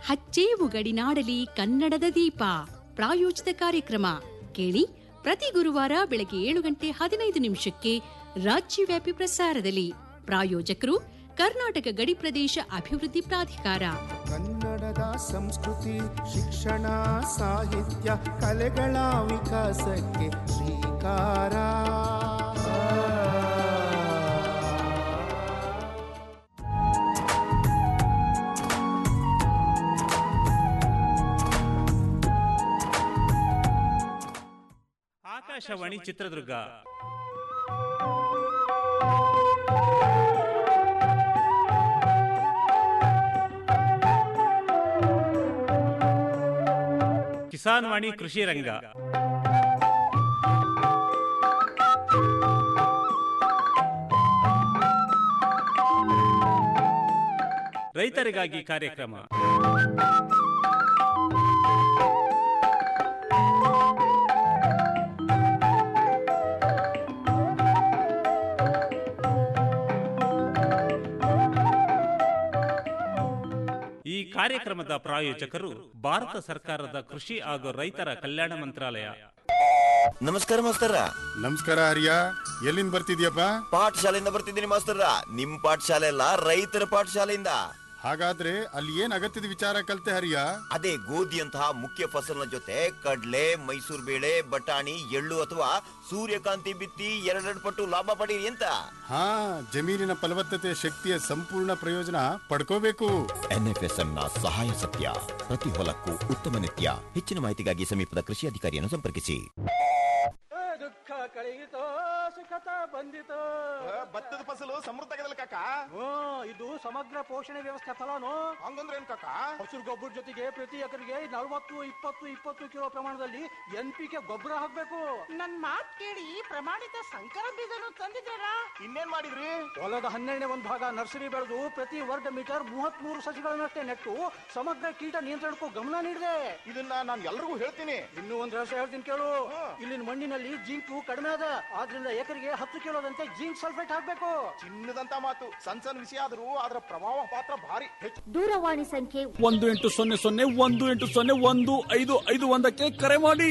ಹಚ್ಚೇವು ಗಡಿನಾಡಲಿ ಕನ್ನಡದ ದೀಪ ಪ್ರಾಯೋಜಿತ ಕಾರ್ಯಕ್ರಮ ಕೇಳಿ ಪ್ರತಿ ಗುರುವಾರ ಬೆಳಗ್ಗೆ ಏಳು ಗಂಟೆ ಹದಿನೈದು ನಿಮಿಷಕ್ಕೆ ರಾಜ್ಯವ್ಯಾಪಿ ಪ್ರಸಾರದಲ್ಲಿ ಪ್ರಾಯೋಜಕರು ಕರ್ನಾಟಕ ಗಡಿ ಪ್ರದೇಶ ಅಭಿವೃದ್ಧಿ ಪ್ರಾಧಿಕಾರ ಕನ್ನಡದ ಸಂಸ್ಕೃತಿ ಶಿಕ್ಷಣ ಸಾಹಿತ್ಯ ಕಲೆಗಳ ವಿಕಾಸಕ್ಕೆ ಶ್ರೀಕಾರ ಆಕಾಶವಾಣಿ ಚಿತ್ರದುರ್ಗ ಕಿಸಾನ್ ವಾಣಿ ಕೃಷಿ ರಂಗ ರೈತರಿಗಾಗಿ ಕಾರ್ಯಕ್ರಮ ಈ ಕಾರ್ಯಕ್ರಮದ ಪ್ರಾಯೋಜಕರು ಭಾರತ ಸರ್ಕಾರದ ಕೃಷಿ ಹಾಗೂ ರೈತರ ಕಲ್ಯಾಣ ಮಂತ್ರಾಲಯ ನಮಸ್ಕಾರ ಮಾಸ್ತರ ನಮಸ್ಕಾರ ಹರಿಯ ಎಲ್ಲಿಂದ ಬರ್ತಿದ್ಯಪ್ಪ ಪಾಠಶಾಲೆಯಿಂದ ಬರ್ತಿದ್ದೀನಿ ಮಾಸ್ತರ ನಿಮ್ ಪಾಠಶಾಲೆ ಅಲ್ಲ ರೈತರ ಪಾಠಶಾಲೆಯಿಂದ ಹಾಗಾದ್ರೆ ಅಲ್ಲಿ ಏನ್ ಅಗತ್ಯದ ವಿಚಾರ ಕಲ್ತೆ ಹರಿಯ ಅದೇ ಗೋಧಿಯಂತಹ ಮುಖ್ಯ ಫಸಲಿನ ಜೊತೆ ಕಡ್ಲೆ ಮೈಸೂರು ಬೇಳೆ ಬಟಾಣಿ ಎಳ್ಳು ಅಥವಾ ಸೂರ್ಯಕಾಂತಿ ಬಿತ್ತಿ ಎರಡೆರಡು ಪಟ್ಟು ಲಾಭ ಪಡೀರಿ ಅಂತ ಹಾ ಜಮೀನಿನ ಫಲವತ್ತತೆ ಶಕ್ತಿಯ ಸಂಪೂರ್ಣ ಪ್ರಯೋಜನ ಪಡ್ಕೋಬೇಕು ಎನ್ಎಫ್ಎಸ್ಎಂ ನ ಸಹಾಯ ಸತ್ಯ ಪ್ರತಿ ಹೊಲಕ್ಕೂ ಉತ್ತಮ ನಿತ್ಯ ಹೆಚ್ಚಿನ ಮಾಹಿತಿಗಾಗಿ ಸಮೀಪದ ಕೃಷಿ ಅಧಿಕಾರಿಯನ್ನು ಸಂಪರ್ಕಿಸಿ ದುಃಖ ಕಳೆಯಿತೋ ಸುಖತ ಬಂದಿತೋ ಭತ್ತದ ಫಸಲು ಸಮೃದ್ಧ ಆಗದಲ್ಲ ಕಾಕ ಹ್ಮ್ ಇದು ಸಮಗ್ರ ಪೋಷಣೆ ವ್ಯವಸ್ಥೆ ಫಲನು ಹಂಗಂದ್ರೆ ಏನ್ ಕಾಕ ಹಸಿರು ಗೊಬ್ಬರ ಜೊತೆಗೆ ಪ್ರತಿ ಎಕರೆಗೆ ನಲವತ್ತು ಇಪ್ಪತ್ತು ಇಪ್ಪತ್ತು ಕಿಲೋ ಪ್ರಮಾಣದಲ್ಲಿ ಎನ್ ಪಿ ಕೆ ಗೊಬ್ಬರ ಹಾಕ್ಬೇಕು ನನ್ ಮಾತ್ ಕೇಳಿ ಪ್ರಮಾಣಿತ ಸಂಕರ ಬೀಜನು ತಂದಿದ್ದಾರಾ ಇನ್ನೇನ್ ಮಾಡಿದ್ರಿ ಹೊಲದ ಹನ್ನೆರಡನೇ ಒಂದು ಭಾಗ ನರ್ಸರಿ ಬೆಳೆದು ಪ್ರತಿ ವರ್ಗ ಮೀಟರ್ ಮೂವತ್ತ್ ಮೂರು ಸಸಿಗಳನ್ನಷ್ಟೇ ನೆಟ್ಟು ಸಮಗ್ರ ಕೀಟ ನಿಯಂತ್ರಣಕ್ಕೂ ಗಮನ ನೀಡಿದೆ ಇದನ್ನ ನಾನು ಎಲ್ರಿಗೂ ಹೇಳ್ತೀನಿ ಇನ್ನೂ ಒಂದು ರಹಸ್ಯ ಹೇಳ್ತೀನಿ ಕೇಳು ಇಲ್ಲಿನ ಮಣ್ಣಿನಲ್ಲಿ ಜಿಂಕು ಕಡಿಮೆ ಅದ ಆದ್ರಿಂದ ಎಕರೆಗೆ ಹತ್ತು ಕಿಲೋದಂತೆ ಜಿಂಕ್ ಸಲ್ಫೇಟ್ ಹಾಕ್ಬೇಕು ಚಿನ್ನದಂತ ಮಾತು ಸಣ್ಣ ಸಣ್ಣ ವಿಷಯ ಆದ್ರೂ ಅದರ ಪ್ರಭಾವ ಪಾತ್ರ ಭಾರಿ ಹೆಚ್ಚು ದೂರವಾಣಿ ಸಂಖ್ಯೆ ಒಂದು ಎಂಟು ಸೊನ್ನೆ ಸೊನ್ನೆ ಒಂದು ಎಂಟು ಸೊನ್ನೆ ಒಂದು ಐದು ಐದು ಒಂದಕ್ಕೆ ಕರೆ ಮಾಡಿ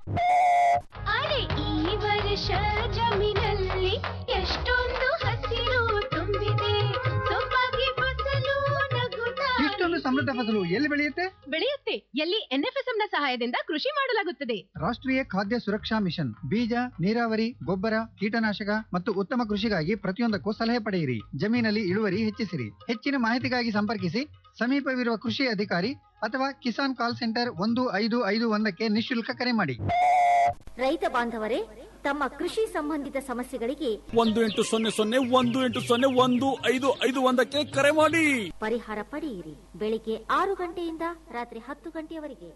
ಅರೆ ಈ ವರ್ಷ ಜಮೀನಲ್ಲಿ ಎಷ್ಟೊಂದು ಹಸಿರು ತುಂಬಿದೆ ಸೊಬಗೆ ಫಸಲು ನಗುತ್ತಾ ಇಷ್ಟೊಂದು ಸಮೃದ್ಧ ಫಸಲು ಎಲ್ಲಿ ಬೆಳೆಯುತ್ತೆ ಬೆಳೆಯುತ್ತೆ ಎಲ್ಲಿ ಎನ್ಎಫ್ಎಸ್ಎಂ ನ ಸಹಾಯದಿಂದ ಕೃಷಿ ಮಾಡಲಾಗುತ್ತದೆ ರಾಷ್ಟ್ರೀಯ ಖಾದ್ಯ ಸುರಕ್ಷಾ ಮಿಷನ್ ಬೀಜ ನೀರಾವರಿ ಗೊಬ್ಬರ ಕೀಟನಾಶಕ ಮತ್ತು ಉತ್ತಮ ಕೃಷಿಗಾಗಿ ಪ್ರತಿಯೊಂದಕ್ಕೂ ಸಲಹೆ ಪಡೆಯಿರಿ ಜಮೀನಲ್ಲಿ ಇಳುವರಿ ಹೆಚ್ಚಿಸಿರಿ ಹೆಚ್ಚಿನ ಮಾಹಿತಿಗಾಗಿ ಸಂಪರ್ಕಿಸಿ ಸಮೀಪವಿರುವ ಕೃಷಿ ಅಧಿಕಾರಿ ಅಥವಾ ಕಿಸಾನ್ ಕಾಲ್ ಸೆಂಟರ್ ಒಂದು ಐದು ಐದು ಒಂದಕ್ಕೆ ನಿಶುಲ್ಕ ಕರೆ ಮಾಡಿ ರೈತ ಬಾಂಧವರೇ ತಮ್ಮ ಕೃಷಿ ಸಂಬಂಧಿತ ಸಮಸ್ಯೆಗಳಿಗೆ ಒಂದು ಎಂಟು ಸೊನ್ನೆ ಸೊನ್ನೆ ಒಂದು ಎಂಟು ಸೊನ್ನೆ ಒಂದು ಐದು ಐದು ಒಂದಕ್ಕೆ ಕರೆ ಮಾಡಿ ಪರಿಹಾರ ಪಡೆಯಿರಿ ಬೆಳಿಗ್ಗೆ ಆರು ಗಂಟೆಯಿಂದ ರಾತ್ರಿ ಹತ್ತು ಗಂಟೆಯವರೆಗೆ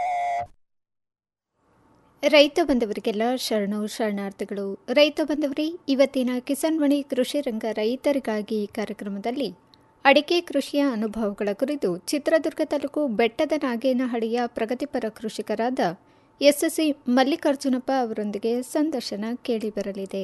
ರೈತ ಬಂಧವರಿಗೆಲ್ಲ ಶರಣು ಶರಣಾರ್ಥಿಗಳು ರೈತ ಬಂಧವರೇ ಇವತ್ತಿನ ಕಿಸಾನ್ ಮಣಿ ಕೃಷಿ ರಂಗ ರೈತರಿಗಾಗಿ ಕಾರ್ಯಕ್ರಮದಲ್ಲಿ ಅಡಿಕೆ ಕೃಷಿಯ ಅನುಭವಗಳ ಕುರಿತು ಚಿತ್ರದುರ್ಗ ತಾಲೂಕು ಬೆಟ್ಟದ ನಾಗೇನಹಳ್ಳಿಯ ಪ್ರಗತಿಪರ ಕೃಷಿಕರಾದ ಎಸ್ಎಸ್ಸಿ ಮಲ್ಲಿಕಾರ್ಜುನಪ್ಪ ಅವರೊಂದಿಗೆ ಸಂದರ್ಶನ ಕೇಳಿಬರಲಿದೆ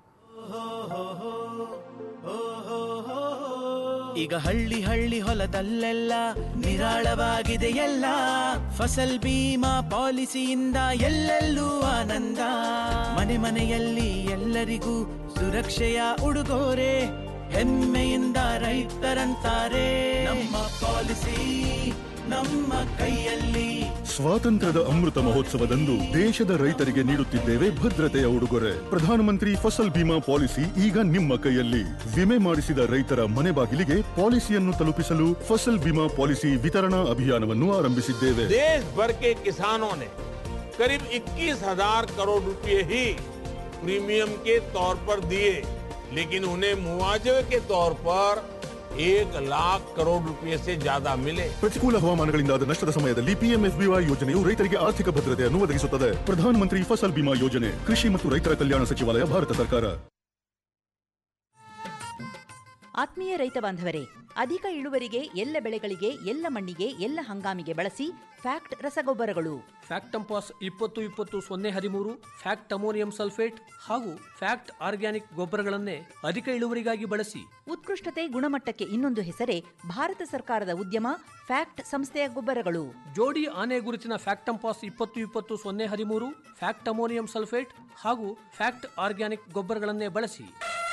ಈಗ ಹಳ್ಳಿ ಹಳ್ಳಿ ಹೊಲದಲ್ಲೆಲ್ಲ ನಿರಾಳವಾಗಿದೆ ಎಲ್ಲ ಫಸಲ್ ಬೀಮಾ ಪಾಲಿಸಿಯಿಂದ ಎಲ್ಲೆಲ್ಲೂ ಆನಂದ ಮನೆ ಮನೆಯಲ್ಲಿ ಎಲ್ಲರಿಗೂ ಸುರಕ್ಷೆಯ ಉಡುಗೊರೆ ಹೆಮ್ಮೆಯಿಂದ ರೈತರಂತಾರೆ ನಮ್ಮ ಪಾಲಿಸಿ ನಮ್ಮ ಕೈಯಲ್ಲಿ ಸ್ವಾತಂತ್ರ್ಯದ ಅಮೃತ ಮಹೋತ್ಸವದಂದು ದೇಶದ ರೈತರಿಗೆ ನೀಡುತ್ತಿದ್ದೇವೆ ಭದ್ರತೆಯ ಉಡುಗೊರೆ ಪ್ರಧಾನಮಂತ್ರಿ ಫಸಲ್ ಬಿಮಾ ಪಾಲಿಸಿ ಈಗ ನಿಮ್ಮ ಕೈಯಲ್ಲಿ ವಿಮೆ ಮಾಡಿಸಿದ ರೈತರ ಮನೆ ಬಾಗಿಲಿಗೆ ಪಾಲಿಸಿಯನ್ನು ತಲುಪಿಸಲು ಫಸಲ್ ಬಿಮಾ ಪಾಲಿಸಿ ವಿತರಣಾ ಅಭಿಯಾನವನ್ನು ಆರಂಭಿಸಿದ್ದೇವೆ देश भर के किसानों ने करीब 21,000 करोड़ रुपए ही प्रीमियम के तौर पर दिए लेकिन उन्हें मुआवजे के तौर पर एक लाख करोड़ रुपए से ज्यादा मिले ಪ್ರತಿಕೂಲ ಹವಾಮಾನಗಳಿಂದಾದ ನಷ್ಟದ ಸಮಯದಲ್ಲಿ ಪಿಎಂಎಫ್ಬಿವೈ ಯೋಜನೆಯು ರೈತರಿಗೆ ಆರ್ಥಿಕ ಭದ್ರತೆಯನ್ನು ಒದಗಿಸುತ್ತದೆ ಪ್ರಧಾನಮಂತ್ರಿ ಫಸಲ್ ಬಿಮಾ ಯೋಜನೆ ಕೃಷಿ ಮತ್ತು ರೈತರ ಕಲ್ಯಾಣ ಸಚಿವಾಲಯ ಭಾರತ ಸರ್ಕಾರ ಆತ್ಮೀಯ ರೈತ ಬಾಂಧವರೇ ಅಧಿಕ ಇಳುವರಿಗೆ ಎಲ್ಲ ಬೆಳೆಗಳಿಗೆ ಎಲ್ಲ ಮಣ್ಣಿಗೆ ಎಲ್ಲ ಹಂಗಾಮಿಗೆ ಬಳಸಿ ಫ್ಯಾಕ್ಟ್ ರಸಗೊಬ್ಬರಗಳು ಫ್ಯಾಕ್ಟಂಪಾಸ್ ಇಪ್ಪತ್ತು ಇಪ್ಪತ್ತು ಸೊನ್ನೆ ಹದಿಮೂರು ಫ್ಯಾಕ್ಟ್ ಅಮೋನಿಯಂ ಸಲ್ಫೇಟ್ ಹಾಗೂ ಫ್ಯಾಕ್ಟ್ ಆರ್ಗ್ಯಾನಿಕ್ ಗೊಬ್ಬರಗಳನ್ನೇ ಅಧಿಕ ಇಳುವರಿಗಾಗಿ ಬಳಸಿ ಉತ್ಕೃಷ್ಟತೆ ಗುಣಮಟ್ಟಕ್ಕೆ ಇನ್ನೊಂದು ಹೆಸರೇ ಭಾರತ ಸರ್ಕಾರದ ಉದ್ಯಮ ಫ್ಯಾಕ್ಟ್ ಸಂಸ್ಥೆಯ ಗೊಬ್ಬರಗಳು ಜೋಡಿ ಆನೆ ಗುರುತಿನ ಫ್ಯಾಕ್ಟಂಪಾಸ್ ಇಪ್ಪತ್ತು ಇಪ್ಪತ್ತು ಸೊನ್ನೆ ಹದಿಮೂರು ಫ್ಯಾಕ್ಟ್ ಅಮೋನಿಯಂ ಸಲ್ಫೇಟ್ ಹಾಗೂ ಫ್ಯಾಕ್ಟ್ ಆರ್ಗ್ಯಾನಿಕ್ ಗೊಬ್ಬರಗಳನ್ನೇ ಬಳಸಿ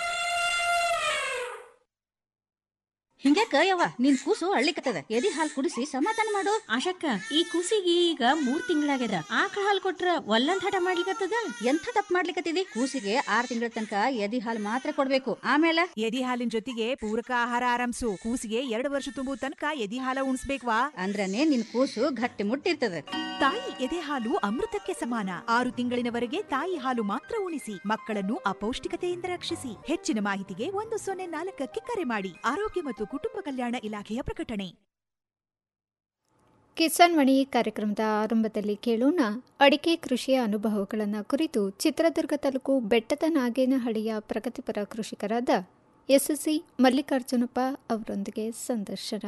ಹಿಂಗ್ಯಾಕ ಯವ್ವ ನಿನ್ ಕೂಸು ಅಳ್ಳಿಕತ್ತದ ಎದಿ ಹಾಲ್ ಕುಡಿಸಿ ಸಮಾಧಾನ ಮಾಡು ಆಶಕ್ಕ ಈ ಕೂಸಿಗೆ ಈಗ ಮೂರ್ ತಿಂಗಳಾಗ್ಯದ ಆಕಳ ಹಾಲ್ ಕೊಟ್ರ ಒಲ್ಲಂದ್ ಹಠ ಮಾಡ್ಲಿಕತ್ತದ ಎಂಥ ತಪ್ಪು ಮಾಡ್ಲಿಕತ್ತಿದಿ ಕೂಸಿಗೆ ಆರ್ ತಿಂಗಳ ತನಕ ಎದಿ ಹಾಲ್ ಮಾತ್ರ ಕೊಡ್ಬೇಕು ಆಮೇಲೆ ಎದಿ ಹಾಲಿನ ಜೊತೆಗೆ ಪೂರಕ ಆಹಾರ ಆರಂಭಿಸು ಕೂಸಿಗೆ ಎರಡು ವರ್ಷ ತುಂಬು ತನಕ ಎದಿ ಹಾಲ ಉಣಿಸ್ಬೇಕ್ವಾ ಅಂದ್ರನೇ ನಿನ್ ಕೂಸು ಗಟ್ಟಿ ಮುಟ್ಟಿರ್ತದ ತಾಯಿ ಎದೆ ಹಾಲು ಅಮೃತಕ್ಕೆ ಸಮಾನ ಆರು ತಿಂಗಳಿನವರೆಗೆ ತಾಯಿ ಹಾಲು ಮಾತ್ರ ಉಣಿಸಿ ಮಕ್ಕಳನ್ನು ಅಪೌಷ್ಟಿಕತೆಯಿಂದ ರಕ್ಷಿಸಿ ಹೆಚ್ಚಿನ ಮಾಹಿತಿಗೆ ಒಂದು ಸೊನ್ನೆ ನಾಲ್ಕಕ್ಕೆ ಕರೆ ಮಾಡಿ ಆರೋಗ್ಯ ಮತ್ತು ಕುಟುಂಬ ಕಲ್ಯಾಣ ಇಲಾಖೆಯ ಪ್ರಕಟಣೆ ಕಿಸಾನ್ ಮಣಿ ಕಾರ್ಯಕ್ರಮದ ಆರಂಭದಲ್ಲಿ ಕೇಳೋಣ ಅಡಿಕೆ ಕೃಷಿಯ ಅನುಭವಗಳನ್ನು ಕುರಿತು ಚಿತ್ರದುರ್ಗ ತಾಲೂಕು ಬೆಟ್ಟದ ನಾಗೇನಹಳ್ಳಿಯ ಪ್ರಗತಿಪರ ಕೃಷಿಕರಾದ ಎಸ್ಎಸ್ಸಿ ಮಲ್ಲಿಕಾರ್ಜುನಪ್ಪ ಅವರೊಂದಿಗೆ ಸಂದರ್ಶನ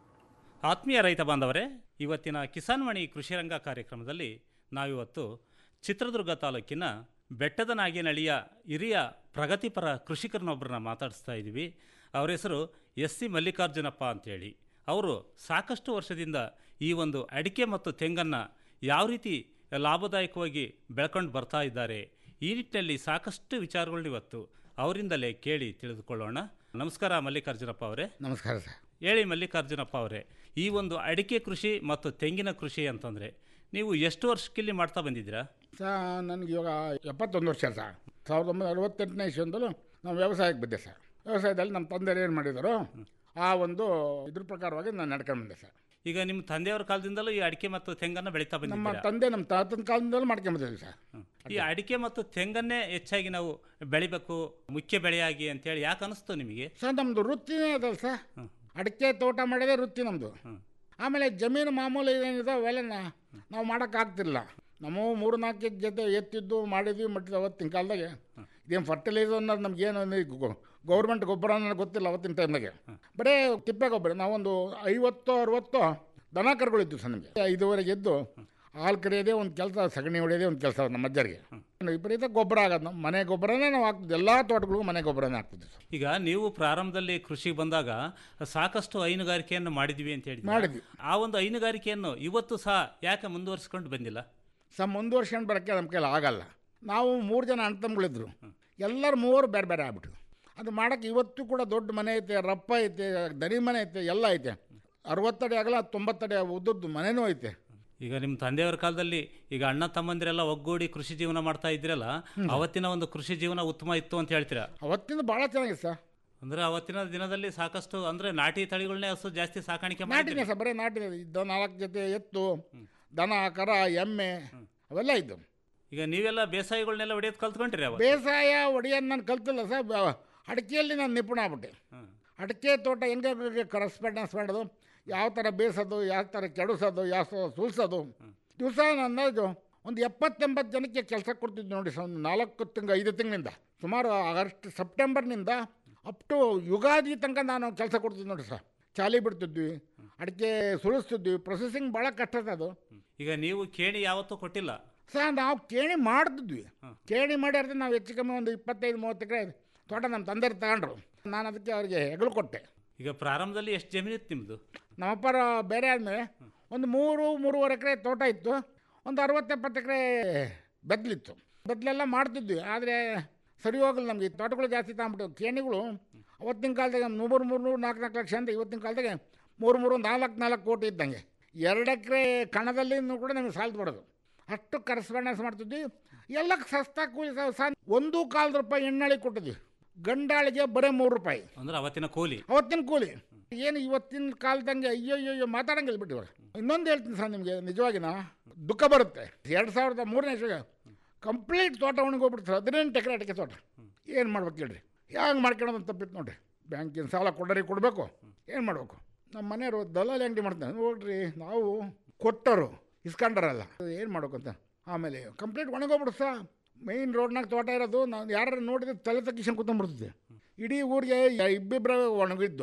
ಆತ್ಮೀಯ ರೈತ ಬಾಂಧವರೇ ಇವತ್ತಿನ ಕಿಸಾನ್ ಮಣಿ ಕೃಷಿರಂಗ ಕಾರ್ಯಕ್ರಮದಲ್ಲಿ ನಾವಿವತ್ತು ಚಿತ್ರದುರ್ಗ ತಾಲೂಕಿನ ಬೆಟ್ಟದ ನಾಗೇನಹಳ್ಳಿಯ ಹಿರಿಯ ಪ್ರಗತಿಪರ ಕೃಷಿಕರನ್ನೊಬ್ಬರನ್ನ ಮಾತಾಡಿಸ್ತಾ ಇದ್ದೀವಿ ಅವರ ಹೆಸರು ಎಸ್ ಸಿ ಮಲ್ಲಿಕಾರ್ಜುನಪ್ಪ ಅಂತೇಳಿ ಅವರು ಸಾಕಷ್ಟು ವರ್ಷದಿಂದ ಈ ಒಂದು ಅಡಿಕೆ ಮತ್ತು ತೆಂಗನ್ನು ಯಾವ ರೀತಿ ಲಾಭದಾಯಕವಾಗಿ ಬೆಳ್ಕೊಂಡು ಬರ್ತಾ ಇದ್ದಾರೆ ಈ ನಿಟ್ಟಿನಲ್ಲಿ ಸಾಕಷ್ಟು ವಿಚಾರಗಳನ್ನ ಇವತ್ತು ಅವರಿಂದಲೇ ಕೇಳಿ ತಿಳಿದುಕೊಳ್ಳೋಣ ನಮಸ್ಕಾರ ಮಲ್ಲಿಕಾರ್ಜುನಪ್ಪ ಅವರೇ ನಮಸ್ಕಾರ ಸರ್ ಹೇಳಿ ಮಲ್ಲಿಕಾರ್ಜುನಪ್ಪ ಅವರೇ ಈ ಒಂದು ಅಡಿಕೆ ಕೃಷಿ ಮತ್ತು ತೆಂಗಿನ ಕೃಷಿ ಅಂತಂದರೆ ನೀವು ಎಷ್ಟು ವರ್ಷಕ್ಕಿಲ್ಲಿ ಮಾಡ್ತಾ ಬಂದಿದ್ದೀರಾ ಸರ್ ನನಗೆ ಇವಾಗ ಎಪ್ಪತ್ತೊಂದು ವರ್ಷ ಸರ್ ಸಾವಿರದ ಒಂಬೈನೂರ ಅರವತ್ತೆಂಟನೇ ಇಸ್ವಿಯಿಂದಲೂ ನಾವು ವ್ಯವಸಾಯಕ್ಕೆ ಬಿದ್ದೆ ಸರ್ ವ್ಯವಸಾಯದಲ್ಲಿ ನಮ್ಮ ತಂದೆಯರು ಏನು ಮಾಡಿದರು ಆ ಒಂದು ಇದ್ರ ಪ್ರಕಾರವಾಗಿ ನಾನು ನಡ್ಕೊಂಡು ಬಂದೆ ಸರ್ ಈಗ ನಿಮ್ಮ ತಂದೆಯವರ ಕಾಲದಿಂದಲೂ ಈ ಅಡಿಕೆ ಮತ್ತು ತೆಂಗನ್ನು ಬೆಳೀತಾ ನಮ್ಮ ಬಂದಿದ್ದೀರಾ ತಂದೆ ನಮ್ಮ ತಾತನ ಕಾಲದಿಂದಲೂ ಮಾಡ್ಕೊಂಬಂದಿದ್ದೀವಿ ಸರ್ ಈ ಅಡಿಕೆ ಮತ್ತು ತೆಂಗನ್ನೇ ಹೆಚ್ಚಾಗಿ ನಾವು ಬೆಳಿಬೇಕು ಮುಖ್ಯ ಬೆಳೆಯಾಗಿ ಅಂತೇಳಿ ಯಾಕೆ ಅನಿಸ್ತು ನಿಮಗೆ ಸರ್ ನಮ್ಮದು ವೃತ್ತಿನೇ ಅದಲ್ಲ ಸರ್ ಅಡಿಕೆ ತೋಟ ಮಾಡೋದೇ ವೃತ್ತಿ ನಮ್ಮದು ಆಮೇಲೆ ಜಮೀನು ಮಾಮೂಲಿ ಏನಿದೆ ಅವೆಲ್ಲ ನಾ- ನಾವು ಮಾಡೋಕ್ಕಾಗ್ತಿಲ್ಲ ನಮ್ಮ ಮೂರು ನಾಲ್ಕು ಜೊತೆ ಎತ್ತಿದ್ದು ಮಾಡಿದ್ವಿ ಮಟ್ಟಿದ ಅವತ್ತಿನ ಕಾಲದಾಗೆ ಇದೇನು ಫರ್ಟಿಲೈಸರ್ ಅನ್ನೋದು ನಮಗೇನು ಗೌರ್ಮೆಂಟ್ ಗೊಬ್ಬರ ಅನ್ನೋದು ಗೊತ್ತಿಲ್ಲ ಅವತ್ತಿನ ಟೈಮ್ನಾಗೆ ಬರೀ ತಿಪ್ಪೆ ಗೊಬ್ಬರ ನಾವೊಂದು ಐವತ್ತು ಅರವತ್ತು ದನ ಕರುಗಳಿದ್ದು ಸರ್ ನಮಗೆ ಐದುವರೆಗೆ ಎದ್ದು ಹಾಲು ಕರೆಯೋದೇ ಒಂದು ಕೆಲಸ ಸಗಣಿ ಹೊಡೆಯೋದೇ ಒಂದು ಕೆಲಸ ನಮ್ಮ ಅಜ್ಜರಿಗೆ ವಿಪರೀತ ಗೊಬ್ಬರ ಆಗೋದು ನಮ್ಮ ಮನೆ ಗೊಬ್ಬರನೇ ನಾವು ಹಾಕ್ತಿದ್ವಿ ಎಲ್ಲ ತೋಟಗಳಿಗೂ ಮನೆ ಗೊಬ್ಬರನೇ ಹಾಕ್ತಿದ್ವಿ ಸರ್ ಈಗ ನೀವು ಪ್ರಾರಂಭದಲ್ಲಿ ಕೃಷಿಗೆ ಬಂದಾಗ ಸಾಕಷ್ಟು ಹೈನುಗಾರಿಕೆಯನ್ನು ಮಾಡಿದ್ವಿ ಅಂತ ಹೇಳಿ ಮಾಡಿದ್ವಿ. ಆ ಒಂದು ಹೈನುಗಾರಿಕೆಯನ್ನು ಇವತ್ತು ಸಹ ಯಾಕೆ ಮುಂದುವರಿಸ್ಕೊಂಡು ಬಂದಿಲ್ಲ ಸರ್ ಮುಂದುವರ್ಸ್ಕೊಂಡು ಬರೋಕ್ಕೆ ನಮ್ಮ ಕೈಲಿ ಆಗಲ್ಲ ನಾವು ಮೂರು ಜನ ಅಣ್ಣ ತಮ್ಮಗಳಿದ್ರು ಎಲ್ಲರೂ ಮೂವರು ಬೇರೆ ಬೇರೆ ಆಗ್ಬಿಟ್ರು ಅದು ಮಾಡೋಕ್ಕೆ ಇವತ್ತು ಕೂಡ ದೊಡ್ಡ ಮನೆ ಐತೆ ರಪ್ಪ ಐತೆ ದನಿ ಮನೆ ಐತೆ ಎಲ್ಲ ಐತೆ ಅರವತ್ತಡಿ ಆಗಲ್ಲ ತೊಂಬತ್ತಡಿ ಉದ್ದದ್ದು ಮನೆನೂ ಐತೆ ಈಗ ನಿಮ್ಮ ತಂದೆಯವರ ಕಾಲದಲ್ಲಿ ಈಗ ಅಣ್ಣ ತಮ್ಮಂದಿರೆಲ್ಲ ಒಗ್ಗೂಡಿ ಕೃಷಿ ಜೀವನ ಮಾಡ್ತಾ ಇದ್ರಲ್ಲ ಅವತ್ತಿನ ಒಂದು ಕೃಷಿ ಜೀವನ ಉತ್ತಮ ಇತ್ತು ಅಂತ ಹೇಳ್ತೀರಾ ಅವತ್ತಿಂದ ಭಾಳ ಚೆನ್ನಾಗಿದೆ ಸರ್ ಅಂದ್ರೆ ಅವತ್ತಿನ ದಿನದಲ್ಲಿ ಸಾಕಷ್ಟು ಅಂದ್ರೆ ನಾಟಿ ತಳಿಗಳನ್ನೇ ಹಸು ಜಾಸ್ತಿ ಸಾಕಾಣಿಕೆ ನಾಟಿನೇ ಮಾಡಿದ್ರಿ ಸರ್ ಬರೀ ನಾಟಿನೇ ಇದ್ದ ನಾಲ್ಕು ಜೊತೆ ಎತ್ತು ದನ ಕರ ಎಮ್ಮೆ ಅವೆಲ್ಲ ಇದ್ದವು ಈಗ ನೀವೆಲ್ಲ ಬೇಸಾಯಗಳನ್ನೆಲ್ಲ ಹೊಡೆಯೋದು ಕಲ್ತ್ಕೊಂಡ್ರಿ ಅವ ಬೇಸಾಯ ಒಡೆಯೋದು ನಾನು ಕಲ್ತಿಲ್ಲ ಸರ್ ಬ- ಅಡಿಕೆಯಲ್ಲಿ ನಾನು ನಿಪುಣ ಆಗ್ಬಿಟ್ಟೆ ಅಡಿಕೆ ತೋಟ ಹೆಂಗೆ ಕರೆಸ್ಪಾಂಡೆನ್ಸ್ ಮಾಡೋದು ಯಾವ ಥರ ಬೇಯಿಸೋದು ಯಾವ ಥರ ಕೆಡಿಸೋದು ಯಾವ ಥರ ಸುಲ್ಸೋದು ದಿವಸ ನಾನು ಒಂದು ಎಪ್ಪತ್ತೆಂಬತ್ತು ಜನಕ್ಕೆ ಕೆಲಸ ಕೊಡ್ತಿದ್ದೆ ನೋಡಿ ಸರ್ ಒಂದು ನಾಲ್ಕು ತಿಂಗಳು ಐದು ತಿಂಗಳಿಂದ ಸುಮಾರು ಆಗಸ್ಟ್ ಸೆಪ್ಟೆಂಬರ್ನಿಂದ ಅಪ್ ಟು ಯುಗಾದಿ ತನಕ ನಾನು ಕೆಲಸ ಕೊಡ್ತಿದ್ದೆ ನೋಡಿ ಸರ್ ಚಾಲಿ ಬಿಡ್ತಿದ್ವಿ ಅಡಿಕೆ ಸುಳಿಸ್ತಿದ್ವಿ ಪ್ರೊಸೆಸಿಂಗ್ ಭಾಳ ಕಷ್ಟ ಸರ್ ಅದು ಈಗ ನೀವು ಕೇಳಿ ಯಾವತ್ತೂ ಕೊಟ್ಟಿಲ್ಲ ಸರ್ ನಾವು ಕೇಣಿ ಮಾಡ್ತಿದ್ವಿ ಕೇಣಿ ಮಾಡಿದ್ರೆ ನಾವು ಹೆಚ್ಚು ಕಮ್ಮಿ ಒಂದು ಇಪ್ಪತ್ತೈದು ಮೂವತ್ತು ಎಕರೆ ತೋಟ ನಮ್ಮ ತಂದೆ ತಗೊಂಡ್ರು ನಾನು ಅದಕ್ಕೆ ಅವ್ರಿಗೆ ಹೆಗಲು ಕೊಟ್ಟೆ ಈಗ ಪ್ರಾರಂಭದಲ್ಲಿ ಎಷ್ಟು ಜಮೀನು ಇತ್ತು ನಿಮ್ಮದು ನಮ್ಮಪ್ಪರ ಬೇರೆ ಆದಮೇಲೆ ಒಂದು ಮೂರು ಮೂರುವರೆ ಎಕರೆ ತೋಟ ಇತ್ತು ಒಂದು ಅರವತ್ತೆಪ್ಪತ್ತು ಎಕರೆ ಬೆದ್ಲಿತ್ತು ಬೆದ್ಲೆಲ್ಲ ಮಾಡ್ತಿದ್ವಿ ಆದರೆ ಸರಿ ಹೋಗಲ್ಲ ನಮಗೆ ತೋಟಗಳು ಜಾಸ್ತಿ ತಗೊಂಬಿಟ್ಟು ಕೇಣಿಗಳು ಅವತ್ತಿನ ಕಾಲದಾಗ ಮೂರು ಮೂರು ನೂರು ನಾಲ್ಕು ನಾಲ್ಕು ಲಕ್ಷ ಅಂತ ಇವತ್ತಿನ ಕಾಲದಾಗೆ ಮೂರು ಮೂರು ನಾಲ್ಕು ನಾಲ್ಕು ಕೋಟಿ ಇದ್ದಂಗೆ ಎರಡು ಎಕರೆ ಕಣದಲ್ಲಿ ಕೂಡ ನಮಗೆ ಸಾಲ್ದು ಬಿಡೋದು ಅಷ್ಟು ಕರೆಸ್ಪಾಂಡೆನ್ಸ್ ಮಾಡ್ತಿದ್ವಿ ಎಲ್ಲ ಸಸ್ತಾ ಕೂಲಿ ಸ- ಸ ಒಂದು ಕಾಲು ರೂಪಾಯಿ ಎಣ್ಣಾಳಿ ಕೊಟ್ಟಿದ್ವಿ ಗಂಡಾಳಿಗೆ ಬರೀ ಮೂರು ರೂಪಾಯಿ ಅಂದ್ರೆ ಅವತ್ತಿನ ಕೂಲಿ ಅವತ್ತಿನ ಕೂಲಿ ಏನು ಇವತ್ತಿನ ಕಾಲದಂಗೆ ಅಯ್ಯೋ ಅಯ್ಯೋ ಅಯ್ಯೋ ಮಾತಾಡಂಗಿಲ್ಲ ಬಿಟ್ಟು ಇವಾಗ ಇನ್ನೊಂದು ಹೇಳ್ತೀನಿ ಸರ್ ನಿಮಗೆ ನಿಜವಾಗಿನ ದುಃಖ ಬರುತ್ತೆ ಎರಡು ಸಾವಿರದ ಮೂರನೇ ಇಸ್ವಿಗೆ ಕಂಪ್ಲೀಟ್ ತೋಟ ಒಣಗೋಗ್ಬಿಡ್ತು ಸರ್ ಹದಿನೆಂಟು ಎಕರೆ ಅಡಿಕೆ ತೋಟ ಏನು ಮಾಡ್ಬೇಕು ಹೇಳ್ರಿ ಹ್ಯಾಂಗೆ ಮಾಡ್ಕೊಳ್ಳೋದು ಅಂತ ತಪ್ಪಿತ್ತು ನೋಡ್ರಿ ಬ್ಯಾಂಕಿನ ಸಾಲ ಕೊಡರಿ ಕೊಡಬೇಕು ಏನು ಮಾಡಬೇಕು ನಮ್ಮ ಮನೆಯವರು ದಲಾಲಿ ಅಂಗಡಿ ಮಾಡ್ತಾರೆ ನೋಡ್ರಿ ನಾವು ಕೊಟ್ಟರು ಇಸ್ಕೊಂಡರಲ್ಲ ಏನು ಮಾಡ್ಬೇಕು ಅಂತ ಆಮೇಲೆ ಕಂಪ್ಲೀಟ್ ಒಣಗೋಗ್ಬಿಡ್ತು ಸರ್ ಮೈನ್ ರೋಡ್ನಾಗ ತೋಟ ಇರೋದು ನಾವು ಯಾರು ನೋಡಿದ್ರೆ ತಲೆ ತಗ್ಗಿಸ್ಕೊಂಡು ಕೂತ್ಕೊಂಡ್ಬಿಡ್ತಿದ್ದೆ ಇಡೀ ಊರಿಗೆ ಇಬ್ಬಿಬ್ಬರ ಒಣಗಿದ್ದು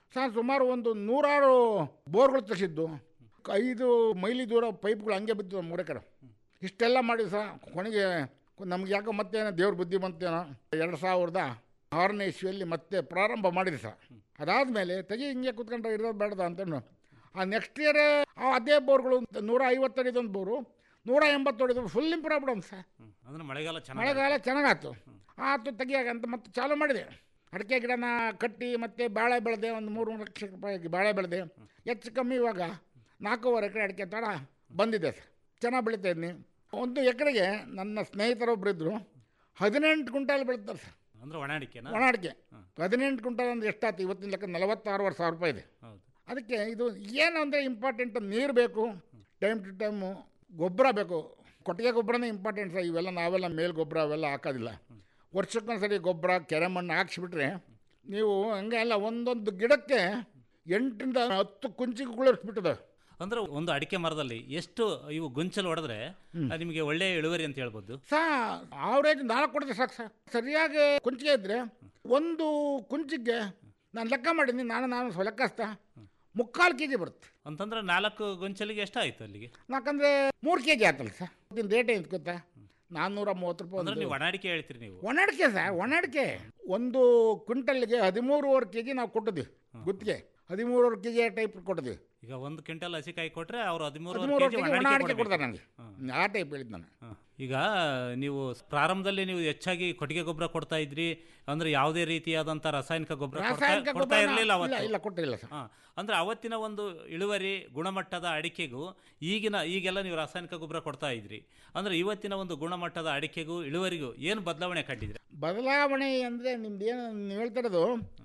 ಸರ್ ಸುಮಾರು ಒಂದು ನೂರಾರು ಬೋರ್ಗಳು ತರಿಸಿದ್ದು ಐದು ಮೈಲಿ ದೂರ ಪೈಪ್ಗಳು ಹಂಗೆ ಬಿದ್ದು ಮೂರೇ ಕಡೆ ಇಷ್ಟೆಲ್ಲ ಮಾಡಿ ಸಹ ಕೊನೆಗೆ ನಮ್ಗೆ ಯಾಕೋ ಮತ್ತೇನೋ ದೇವ್ರ ಬುದ್ಧಿ ಬಂತೇನೋ ಎರಡು ಸಾವಿರದ ಆರನೇ ಇಸ್ವಿಯಲ್ಲಿ ಮತ್ತೆ ಪ್ರಾರಂಭ ಮಾಡಿದೆ ಸರ್ ಅದಾದಮೇಲೆ ತೆಗಿ ಹಿಂಗೆ ಕುತ್ಕೊಂಡ್ರೆ ಇರೋದು ಬೇಡದ ಅಂತಂದು ಆ ನೆಕ್ಸ್ಟ್ ಇಯರ್ ಅದೇ ಬೋರ್ಗಳು ನೂರ ಐವತ್ತಡಿದೊಂದು ಬೋರು ನೂರ ಎಂಬತ್ತೊಡಿದು ಫುಲ್ ಇಂಪ್ರೂವ್ ಬಿಡೋದು ಸರ್ ಅಂದ್ರೆ ಮಳೆಗಾಲ ಚೆನ್ನಾಗಿ ಮಳೆಗಾಲ ಚೆನ್ನಾಗಾಯ್ತು ಆತು ತೆಗಿಯಾಗ ಅಂತ ಮತ್ತೆ ಚಾಲು ಮಾಡಿದೆ ಅಡಿಕೆ ಗಿಡನ ಕಟ್ಟಿ ಮತ್ತೆ ಬಾಳೆ ಬೆಳೆದೆ ಒಂದು ಮೂರು ಲಕ್ಷ ರೂಪಾಯಿ ಬಾಳೆ ಬೆಳೆದೆ ಹೆಚ್ಚು ಕಮ್ಮಿ ಇವಾಗ ನಾಲ್ಕೂವರೆ ಎಕರೆ ಅಡಿಕೆ ತಡ ಬಂದಿದೆ ಸರ್ ಚೆನ್ನಾಗಿ ಬೆಳೀತಾ ಇದ್ದೀನಿ ಒಂದು ಎಕರೆಗೆ ನನ್ನ ಸ್ನೇಹಿತರೊಬ್ಬರು ಇದ್ದರು ಹದಿನೆಂಟು ಕ್ವಿಂಟಾಲ್ ಬೆಳೀತಾರೆ ಸರ್ ಅಂದ್ರೆ ಒಣ ಅಡಿಕೆನಾ ಒಣ ಅಡಿಕೆ ಹದಿನೆಂಟು ಕ್ವಿಂಟಾಲ್ ಅಂದ್ರೆ ಎಷ್ಟಾಯ್ತು ಇವತ್ತಿನ ಲೆಕ್ಕ ನಲವತ್ತಾರುವರೆ ಸಾವಿರ ರೂಪಾಯಿ ಇದೆ ಹೌದು ಅದಕ್ಕೆ ಇದು ಏನು ಅಂದರೆ ಇಂಪಾರ್ಟೆಂಟ್ ನೀರು ಬೇಕು ಟೈಮ್ ಟು ಟೈಮು ಗೊಬ್ಬರ ಬೇಕು ಕೊಟ್ಟಿಗೆ ಗೊಬ್ಬರನೇ ಇಂಪಾರ್ಟೆಂಟ್ ಸರ್ ಇವೆಲ್ಲ ನಾವೆಲ್ಲ ಮೇಲ್ ಗೊಬ್ಬರ ಅವೆಲ್ಲ ಹಾಕೋದಿಲ್ಲ ವರ್ಷಕ್ಕೊಂದ್ಸರಿ ಗೊಬ್ಬರ ಕೆರೆ ಮಣ್ಣು ಹಾಕ್ಸಿಬಿಟ್ರೆ ನೀವು ಹಂಗೆ ಅಲ್ಲ ಒಂದೊಂದು ಗಿಡಕ್ಕೆ ಎಂಟರಿಂದ ಹತ್ತು ಕುಂಚಿಗೆ ಗುಳಿಸ್ಬಿಟ್ಟದೆ ಅಂದ್ರೆ ಒಂದು ಅಡಿಕೆ ಮರದಲ್ಲಿ ಎಷ್ಟು ಇವು ಗೊಂಚಲು ಹೊಡೆದ್ರೆ ಅದು ನಿಮಗೆ ಒಳ್ಳೆ ಇಳುವರಿ ಅಂತ ಹೇಳ್ಬೋದು ಸಾ ಆವ್ರೇಜ್ ನಾಲ್ಕು ಕೊಡ್ತೀವಿ ಸಾಕು ಸರ್ ಸರಿಯಾಗಿ ಕುಂಚಿಗೆ ಇದ್ದರೆ ಒಂದು ಕುಂಚಿಗೆ ನಾನು ಲೆಕ್ಕ ಮಾಡಿದ್ದೀನಿ ನಾನು ನಾನು ಸ್ವ ಲೆಕ್ಕಸ್ತ ಮುಕ್ಕಾಲು ಕೆ ಜಿ ಬರುತ್ತೆ ಅಂತಂದ್ರೆ ನಾಲ್ಕು ಗೊಂಚಲಿಗೆ ಎಷ್ಟಾಯ್ತು ಅಲ್ಲಿಗೆ ಯಾಕಂದರೆ ಮೂರು ಕೆ ಜಿ ಆಯ್ತಲ್ಲ ಸರ್ ಇದನ್ನ ರೇಟ್ ಏನು ಗೊತ್ತಾ ನಾನ್ನೂರ ಮೂವತ್ತು ರೂಪಾಯಿ ಅಂದ್ರೆ ಒಂದು ನೀವು ಒಣ ಅಡಿಕೆ ಹೇಳ್ತೀರಿ ನೀವು ಒಣ ಅಡಿಕೆ ಸರ್ ಒಣ ಅಡಿಕೆ ಒಂದು ಕ್ವಿಂಟಲ್ಗೆ ಹದಿಮೂರುವರೆ ಕೆ ಜಿ ನಾವು ಕೊಟ್ಟಿದ್ವಿ ಗುತ್ತಿಗೆ ಹದಿಮೂರುವರೆ ಕೆ ಜಿ ಟೈಪ್ ಕೊಟ್ಟಿದ್ವಿ ಈಗ ಒಂದು ಕ್ವಿಂಟಲ್ ಹಸಿಕಾಯಿ ಕೊಟ್ರೆ ಅವ್ರು ಹದಿಮೂರು ಹದಿಮೂರುವರೆ ಕೆ ಜಿ ಒಣ ಅಡಿಕೆ ಕೊಡ್ಬೇಕು. ಕೊಡ್ತಾರೆ ನನಗೆ ಆ ಟೈಪ್ ಹೇಳಿದ್ದು ನಾನು ಹ. ಈಗ ನೀವು ಪ್ರಾರಂಭದಲ್ಲಿ ನೀವು ಹೆಚ್ಚಾಗಿ ಕೊಟ್ಟಿಗೆ ಗೊಬ್ಬರ ಕೊಡ್ತಾ ಇದ್ರಿ ಅಂದ್ರೆ ಯಾವುದೇ ರೀತಿಯಾದಂತ ರಾಸಾಯನಿಕ ಗೊಬ್ಬರ ಕೊಡ್ತಾ- ರಾಸಾಯನಿಕ ಕೊಡ್ತಾ ಗೊಬ್ಬರ ಇರಲಿಲ್ಲ ಇಲ್ಲ ಅವತ್ತು ಇಲ್ಲ ಕೊಟ್ಟಿಲ್ಲ ಸರ್ ಹಾ. ಅಂದ್ರೆ ಅವತ್ತಿನ ಒಂದು ಇಳುವರಿ ಗುಣಮಟ್ಟದ ಅಡಿಕೆಗೂ ಈಗಿನ ಈಗೆಲ್ಲ ನೀವು ರಾಸಾಯನಿಕ ಗೊಬ್ಬರ ಕೊಡ್ತಾ ಇದ್ರಿ ಅಂದ್ರೆ ಇವತ್ತಿನ ಒಂದು ಗುಣಮಟ್ಟದ ಅಡಿಕೆಗೂ ಇಳುವರಿಗೂ ಏನು ಬದಲಾವಣೆ ಕಂಡಿದ್ರೆ ಬದಲಾವಣೆ ಅಂದರೆ ನಿಮ್ದು ಏನು ನೀವು ಹೇಳ್ತಾ ಇರೋದು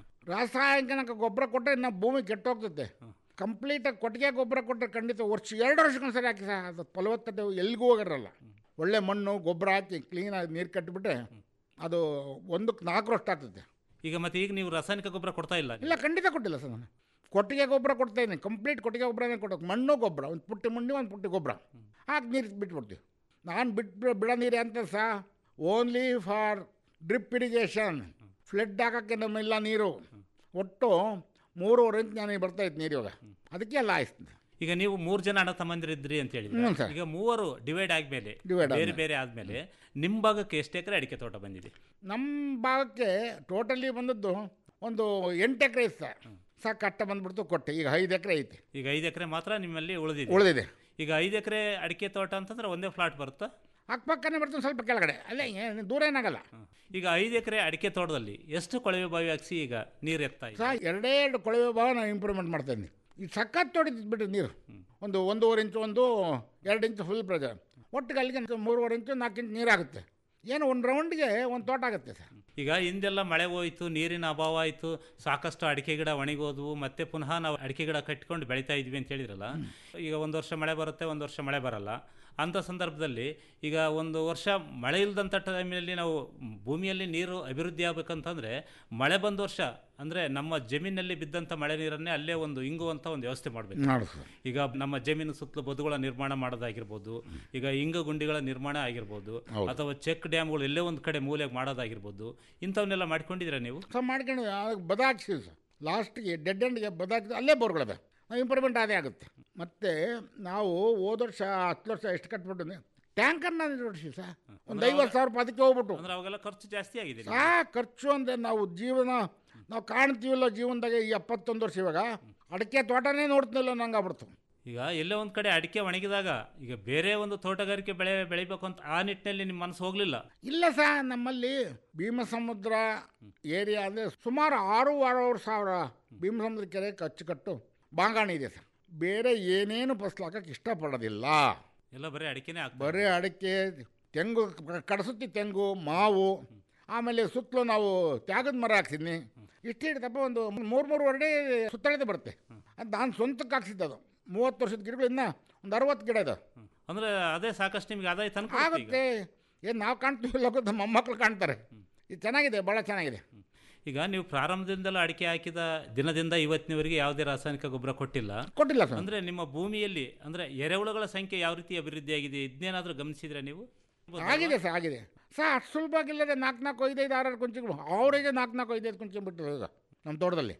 ರಾಸಾಯನಿಕ ಗೊಬ್ಬರ ಕೊಟ್ಟರೆ ನಾವು ಭೂಮಿ ಕೆಟ್ಟೋಗ್ತದೆ ಕಂಪ್ಲೀಟಾಗಿ ಕೊಟ್ಟಿಗೆ ಗೊಬ್ಬರ ಕೊಟ್ಟರೆ ಖಂಡಿತ ವರ್ಷ ಎರಡು ವರ್ಷಕ್ಕೊಂದ್ಸರಿ ಹಾಕಿ ಸರ್ ಅದು ಫಲವತ್ತತೆ ಎಲ್ಲಿಗೂ ಹೋಗಿರಲ್ಲ ಒಳ್ಳೆ ಮಣ್ಣು ಗೊಬ್ಬರ ಹಾಕಿ ಕ್ಲೀನಾಗಿ ನೀರು ಕಟ್ಟಿಬಿಟ್ರೆ ಅದು ಒಂದಕ್ಕೆ ನಾಲ್ಕು ವರ್ಷ ಆಗ್ತದೆ ಈಗ ಮತ್ತೆ ಈಗ ನೀವು ರಾಸಾಯನಿಕ ಗೊಬ್ಬರ ಕೊಡ್ತಾ ಇಲ್ಲ ಇಲ್ಲ ಖಂಡಿತ ಕೊಟ್ಟಿಲ್ಲ ಸರ್ ನಾನು ಕೊಟ್ಟಿಗೆ ಗೊಬ್ಬರ ಕೊಡ್ತಾ ಇದ್ದೀನಿ ಕಂಪ್ಲೀಟ್ ಕೊಟ್ಟಿಗೆ ಗೊಬ್ಬರನೇ ಕೊಡೋದು ಮಣ್ಣು ಗೊಬ್ಬರ ಒಂದು ಪುಟ್ಟಿ ಮಣ್ಣು ಒಂದು ಪುಟ್ಟಿ ಗೊಬ್ಬರ ಹಾಕಿ ನೀರು ಬಿಟ್ಬಿಡ್ತೀವಿ ನಾನು ಬಿಟ್ಟು ಬಿಡೋ ನೀರು ಅಂತ ಸಹ only for drip irrigation flood ಹಾಕೋಕ್ಕೆ ನಮ್ಮಿಲ್ಲ ನೀರು ಒಟ್ಟು ಮೂರುವರೆ ಇಂಚ್ ನಾನು ಬರ್ತಾ ಇತ್ತು ನೀರು ಇವಾಗ ಅದಕ್ಕೆ ಎಲ್ಲ ಆಯ್ತು ಈಗ ನೀವು ಮೂರು ಜನ ಅಣ್ಣ ತಮ್ಮಂದಿರಿದ್ರಿ ಅಂತ ಹೇಳಿದ್ರೆ ಹ್ಞೂ ಸರ್. ಈಗ ಮೂವರು ಡಿವೈಡ್ ಆದ್ಮೇಲೆ Divide ಬೇರೆ ಆದ್ಮೇಲೆ. ಬೇರೆ ಆದ್ಮೇಲೆ ನಿಮ್ಮ ಭಾಗಕ್ಕೆ ಎಷ್ಟು ಎಕರೆ ಅಡಿಕೆ ತೋಟ ಬಂದಿದೆ ನಮ್ಮ ಭಾಗಕ್ಕೆ ಟೋಟಲಿ ಬಂದದ್ದು ಒಂದು ಎಂಟು ಎಕರೆ ಇತ್ತು ಸರ್ ಸಾಕು ಕಟ್ಟ ಬಂದ್ಬಿಡ್ತು ಕೊಟ್ಟೆ ಈಗ ಐದು ಎಕರೆ ಐತಿ ಈಗ ಐದು ಎಕರೆ ಮಾತ್ರ ನಿಮ್ಮಲ್ಲಿ ಉಳಿದಿದೆ ಉಳಿದಿದೆ ಈಗ ಐದು ಎಕರೆ ಅಡಿಕೆ ತೋಟ ಅಂತಂದ್ರೆ ಒಂದೇ ಫ್ಲಾಟ್ ಬರುತ್ತಾ ಅಕ್ಕಪಕ್ಕನೇ ಬರ್ತೀನಿ ಸ್ವಲ್ಪ ಕೆಳಗಡೆ ಅಲ್ಲೇ ಏನು ದೂರ ಏನಾಗಲ್ಲ ಈಗ ಐದು ಎಕರೆ ಅಡಿಕೆ ತೋಟದಲ್ಲಿ ಎಷ್ಟು ಕೊಳವೆ ಬಾವಿ ಹಾಕ್ಸಿ ಈಗ ನೀರು ಎತ್ತಾ ಇದೆ ಸಹ ಎರಡೇ ಎರಡು ಕೊಳವೆ ಭಾವ ನಾನು ಇಂಪ್ರೂವ್ಮೆಂಟ್ ಮಾಡ್ತಾ ಇದ್ದೀನಿ ಈ ಸಖತ್ ತೊಡಿದ್ದು ಬಿಟ್ಟು ನೀರು ಒಂದು ಒಂದೂವರೆ ಇಂಚು ಒಂದು ಎರಡು ಇಂಚು ಫುಲ್ ಪ್ರೆಜರ್ ಒಟ್ಟಿಗೆ ಅಲ್ಲಿಗೆ ಒಂದು ಮೂರುವರೆ ಇಂಚು ನಾಲ್ಕು ಇಂಚು ನೀರಾಗುತ್ತೆ ಏನು ಒಂದು ರೌಂಡ್ಗೆ ಒಂದು ತೋಟ ಆಗುತ್ತೆ ಸರ್ ಈಗ ಹಿಂದೆಲ್ಲ ಮಳೆ ಹೋಯ್ತು ನೀರಿನ ಅಭಾವ ಆಯಿತು ಸಾಕಷ್ಟು ಅಡಿಕೆ ಗಿಡ ಒಣಗೋದ್ವು ಮತ್ತೆ ಪುನಃ ನಾವು ಅಡಿಕೆ ಗಿಡ ಕಟ್ಕೊಂಡು ಬೆಳೀತಾ ಇದ್ವಿ ಅಂತ ಹೇಳಿದ್ರಲ್ಲ ಈಗ ಒಂದು ವರ್ಷ ಮಳೆ ಬರುತ್ತೆ ಒಂದು ವರ್ಷ ಮಳೆ ಬರಲ್ಲ ಅಂಥ ಸಂದರ್ಭದಲ್ಲಿ ಈಗ ಒಂದು ವರ್ಷ ಮಳೆ ಇಲ್ಲದಂಥ ಟೈಮಲ್ಲಿ ನಾವು ಭೂಮಿಯಲ್ಲಿ ನೀರು ಅಭಿವೃದ್ಧಿ ಆಗ್ಬೇಕಂತಂದ್ರೆ ಮಳೆ ಬಂದ ವರ್ಷ ಅಂದರೆ ನಮ್ಮ ಜಮೀನಲ್ಲಿ ಬಿದ್ದಂಥ ಮಳೆ ನೀರನ್ನೇ ಅಲ್ಲೇ ಒಂದು ಇಂಗುವಂಥ ಒಂದು ವ್ಯವಸ್ಥೆ ಮಾಡಬೇಕು ಮಾಡು ಸರ್. ಈಗ ನಮ್ಮ ಜಮೀನು ಸುತ್ತಲೂ ಬದುಗಳ ನಿರ್ಮಾಣ ಮಾಡೋದಾಗಿರ್ಬೋದು ಈಗ ಇಂಗು ಗುಂಡಿಗಳ ನಿರ್ಮಾಣ ಆಗಿರ್ಬೋದು ಹೌದು. ಅಥವಾ ಚೆಕ್ ಡ್ಯಾಮ್ಗಳು ಎಲ್ಲೇ ಒಂದು ಕಡೆ ಮೂಲೆಗೆ ಮಾಡೋದಾಗಿರ್ಬೋದು ಇಂಥವನ್ನೆಲ್ಲ ಮಾಡ್ಕೊಂಡಿದ್ದೀರಾ ನೀವು ಸೊ ಮಾಡ್ಕೊಂಡು ಅದಕ್ಕೆ ಬದಾಕ್ಸಿವಿ ಸರ್ ಲಾಸ್ಟಿಗೆ ಡೆಡ್ ಎಂಡ್ಗೆ ಬದಾಕಿದ್ರೆ ಅಲ್ಲೇ ಬೋರ್ಗಳದ ಇಂಪ್ರೂವ್ಮೆಂಟ್ ಅದೇ ಆಗುತ್ತೆ ಮತ್ತು ನಾವು ಹೋದ ವರ್ಷ ಹತ್ತು ವರ್ಷ ಎಷ್ಟು ಕಟ್ಬಿಟ್ಟು ಟ್ಯಾಂಕರ್ನ ನೋಡಿಸಿ ಸರ್ ಒಂದು ಐವತ್ತು ಸಾವಿರ ರೂಪಾಯಿ ಅದಕ್ಕೆ ಹೋಗ್ಬಿಟ್ಟು ಅಂದ್ರೆ ಅವಾಗೆಲ್ಲ ಖರ್ಚು ಜಾಸ್ತಿ ಆಗಿದೆ ಸಾ ಖರ್ಚು ಅಂದರೆ ನಾವು ಜೀವನ ನಾವು ಕಾಣ್ತೀವಲ್ಲ ಜೀವನದಾಗ ಈ ಎಪ್ಪತ್ತೊಂದು ವರ್ಷ ಇವಾಗ ಅಡಿಕೆ ತೋಟನೇ ನೋಡ್ತಿಲ್ಲ ನಂಗೆ ಆಗ್ಬಿಡ್ತು ಈಗ ಎಲ್ಲೇ ಒಂದು ಕಡೆ ಅಡಿಕೆ ಒಣಗಿದಾಗ ಈಗ ಬೇರೆ ಒಂದು ತೋಟಗಾರಿಕೆ ಬೆಳೆ ಬೆಳಿಬೇಕು ಅಂತ ಆ ನಿಟ್ಟಿನಲ್ಲಿ ನಿಮ್ಮ ಮನಸ್ಸು ಹೋಗಲಿಲ್ಲ ಇಲ್ಲ ಸಹ ನಮ್ಮಲ್ಲಿ ಭೀಮಸಮುದ್ರ ಏರಿಯಾ ಅಂದರೆ ಸುಮಾರು ಆರು ಆರೂವರೆ ಸಾವಿರ ಭೀಮಸಮುದ್ರ ಕೆರೆ ಅಚ್ಚುಕಟ್ಟು ಬಾಂಗಾಣಿ ಇದೆ ಸರ್ ಬೇರೆ ಏನೇನು ಫಸಲು ಹಾಕಕ್ಕೆ ಇಷ್ಟಪಡೋದಿಲ್ಲ ಎಲ್ಲ ಬರೀ ಅಡಿಕೆನೇ ಆಗ್ತದೆ ಬರೀ ಅಡಿಕೆ ತೆಂಗು ಕ- ಕಡಸುತ್ತಿ ತೆಂಗು ಮಾವು ಆಮೇಲೆ ಸುತ್ತಲೂ ನಾವು ತ್ಯಾಗದ ಮರ ಹಾಕ್ಸಿದ್ನಿ ಇಷ್ಟು ಹಿಡಿದಪ್ಪ ಒಂದು ಮೂರು ಮೂರು ವರ್ಡೆ ಸುತ್ತಳತೆ ಬರುತ್ತೆ ಅದು ನಾನು ಸ್ವಂತಕ್ಕೆ ಹಾಕ್ಸಿದ್ದು ಅದು ಮೂವತ್ತು ವರ್ಷದ ಗಿಡಗಳು ಇನ್ನೂ ಒಂದು ಅರವತ್ತು ಗಿಡ ಇದೆ ಅಂದ್ರೆ ಅದೇ ಸಾಕಷ್ಟು ನಿಮ್ಗೆ ಆದಾಯ ತಂದು ಆಗುತ್ತೆ ಏನು ನಾವು ಕಾಣ್ತೀವಿ ಗೊತ್ತ ಮೊಮ್ಮಕ್ಕಳು ಕಾಣ್ತಾರೆ ಇದು ಚೆನ್ನಾಗಿದೆ ಭಾಳ ಚೆನ್ನಾಗಿದೆ ಈಗ ನೀವು ಪ್ರಾರಂಭದಿಂದಲೂ ಅಡಿಕೆ ಹಾಕಿದ ದಿನದಿಂದ ಇವತ್ತಿನವರೆಗೆ ಯಾವುದೇ ರಾಸಾಯನಿಕ ಗೊಬ್ಬರ ಕೊಟ್ಟಿಲ್ಲ ಕೊಟ್ಟಿಲ್ಲ ಸರ್ ಅಂದ್ರೆ ನಿಮ್ಮ ಭೂಮಿಯಲ್ಲಿ ಅಂದ್ರೆ ಎರೆಹುಳುಗಳ ಸಂಖ್ಯೆ ಯಾವ ರೀತಿ ಅಭಿವೃದ್ಧಿ ಆಗಿದೆ ಇದನ್ನೇನಾದ್ರೂ ಗಮನಿಸಿದ್ರೆ ನೀವು ಆಗಿದೆ ಸರ್ ಆಗಿದೆ ಸರ್ ಅಷ್ಟು ಸುಲಭವಾಗಿಲ್ಲದೆ ನಾಲ್ಕು ನಾಲ್ಕು ಐದೈದು ಆರಾರು ಕುಂಚಿಗಳು ಅವರಿಗೆ ನಾಲ್ಕು ನಾಲ್ಕು ಐದೈದು ಕುಂಚಿ ಬಿಟ್ಟು ಈಗ ನಮ್ಮ ತೋಟದಲ್ಲಿ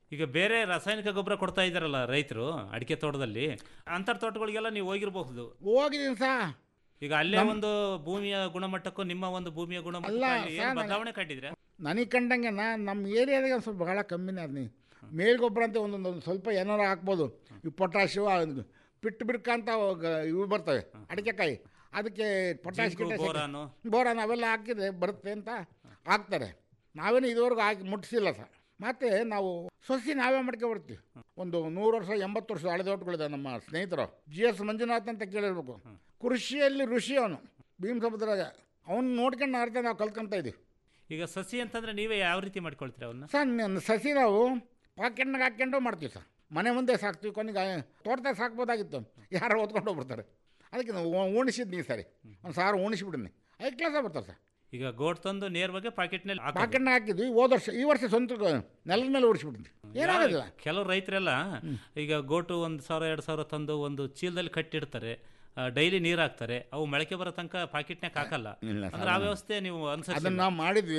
ಈಗ ಬೇರೆ ರಾಸಾಯನಿಕ ಗೊಬ್ಬರ ಕೊಡ್ತಾ ಇದ್ದಾರಲ್ಲ ರೈತರು ಅಡಿಕೆ ತೋಟದಲ್ಲಿ ಅಂತರ್ ತೋಟಗಳಿಗೆಲ್ಲ ನೀವು ಹೋಗಿರಬಹುದು ಹೋಗಿದ್ದೀನಿ ಸಾ ಈಗ ಅಲ್ಲೇ ನಮ್- ಒಂದು ಭೂಮಿಯ ಗುಣಮಟ್ಟಕ್ಕೂ ನಿಮ್ಮ ಒಂದು ಭೂಮಿಯ ಗುಣಮಟ್ಟ ಅಲ್ಲ, ಏನು ಸರ್, ಬದಲಾವಣೆ ಕಂಡಿದ್ರೆ ನನಗೆ ಕಂಡಂಗೆ ನಾ ನಮ್ಮ ಏರಿಯಾದಾಗ ಒಂದು ಸ್ವಲ್ಪ ಭಾಳ ಕಮ್ಮಿನೇ ಅದ್ ನೀ ಮೇಲ್ಗೊಬ್ಬರ ಅಂತ ಒಂದೊಂದು ಒಂದು ಸ್ವಲ್ಪ ಏನಾರು ಹಾಕ್ಬೋದು ಈ ಪೊಟ್ಯಾಶು ಪಿಟ್ಟು ಬಿಡ್ಕ ಅಂತ ಅವಾಗ ಇವು ಬರ್ತವೆ ಅಡಿಕೆಕಾಯಿ ಅದಕ್ಕೆ ಪೊಟ್ಯಾಶ್ ಜಿಂಕು, ಗಿಟ್ಟಾಶ್ ಬೋರಾನು. ಬೋರಾನ್ ಅವೆಲ್ಲ ಹಾಕಿದ್ರೆ ಬರುತ್ತೆ ಅಂತ ಹಾಕ್ತಾರೆ ನಾವೇನು ಇದುವರೆಗೂ ಹಾಕಿ ಮುಟ್ಟಿಸಿಲ್ಲ ಸರ್ ಮತ್ತು ನಾವು ಸೊಸಿ ನಾವೇ ಮಾಡ್ಕೊ ಬರ್ತೀವಿ ಒಂದು ನೂರು ವರ್ಷ ಎಂಬತ್ತು ವರ್ಷ ಹಳೆದೋಟ್ಗಳಿದೆ ನಮ್ಮ ಸ್ನೇಹಿತರು ಜಿ ಎಸ್ ಮಂಜುನಾಥ್ ಅಂತ ಕೇಳಿರ್ಬೇಕು ಕೃಷಿಯಲ್ಲಿ ಋಷಿ ಅವನು ಭೀಮ್ ಸಮುದ್ರಾಗ ಅವ್ನು ನೋಡ್ಕೊಂಡು ಅರ್ಥ ನಾವು ಕಲ್ತ್ಕೊಂತ ಇದೀವಿ ಈಗ ಸಸಿ ಅಂತಂದ್ರೆ ನೀವೇ ಯಾವ ರೀತಿ ಮಾಡ್ಕೊಳ್ತೀರಾ ಅವನ್ನ ಸರ್ ನ- ಸಸಿ ನಾವು ಪಾಕೆಟ್ನಾಗ ಹಾಕ್ಕೊಂಡು ಮಾಡ್ತೀವಿ ಸರ್ ಮನೆ ಮುಂದೆ ಸಾಕ್ತೀವಿ ಕೊನೆಗೆ ತೋಟದಾಗ ಸಾಕ್ಬೋದಾಗಿತ್ತು ಯಾರೋ ಓದ್ಕೊಂಡು ಹೋಗ್ಬಿಡ್ತಾರೆ ಅದಕ್ಕೆ ನಾವು ಉ- ಉಣಿಸಿದ್ನಿ ಸರಿ ಒಂದು ಸಾವಿರ ಉಣಿಸ್ಬಿಡಿನಿ ಐದು ಕ್ಲಾಸ ಬರ್ತಾರೆ ಸರ್ ಈಗ ಗೋಟ್ ತಂದು ನೇರವಾಗಿ ಪಾಕೆಟ್ನಲ್ಲಿ ಪಾಕೆಟ್ನಾಗ ಹಾಕಿದ್ವಿ ಹೋದ ವರ್ಷ ಈ ವರ್ಷ ಸ್ವಂತ ನೆಲದ ಮೇಲೆ ಉಡಿಸ್ಬಿಟ್ಟಿದ್ವಿ ಏನಾಗೋದಿಲ್ಲ ಕೆಲವು ರೈತರೆಲ್ಲ ಈಗ ಗೋಟು ಒಂದು ಸಾವಿರ ಎರಡು ಸಾವಿರ ತಂದು ಒಂದು ಚೀಲದಲ್ಲಿ ಕಟ್ಟಿಡ್ತಾರೆ ಡೈಲಿ ನೀರು ಹಾಕ್ತಾರೆ ಅವು ಮೊಳಕೆ ಬರೋ ತನಕ ಪಾಕೆಟ್ನಾಗ ಹಾಕಲ್ಲ ಇಲ್ಲ ಸರ್. ಅಂದ್ರೆ ಆ ವ್ಯವಸ್ಥೆ ನೀವು ಅದನ್ನು ಅನುಸರಿಸಿ ನಾವು ಮಾಡಿದ್ವಿ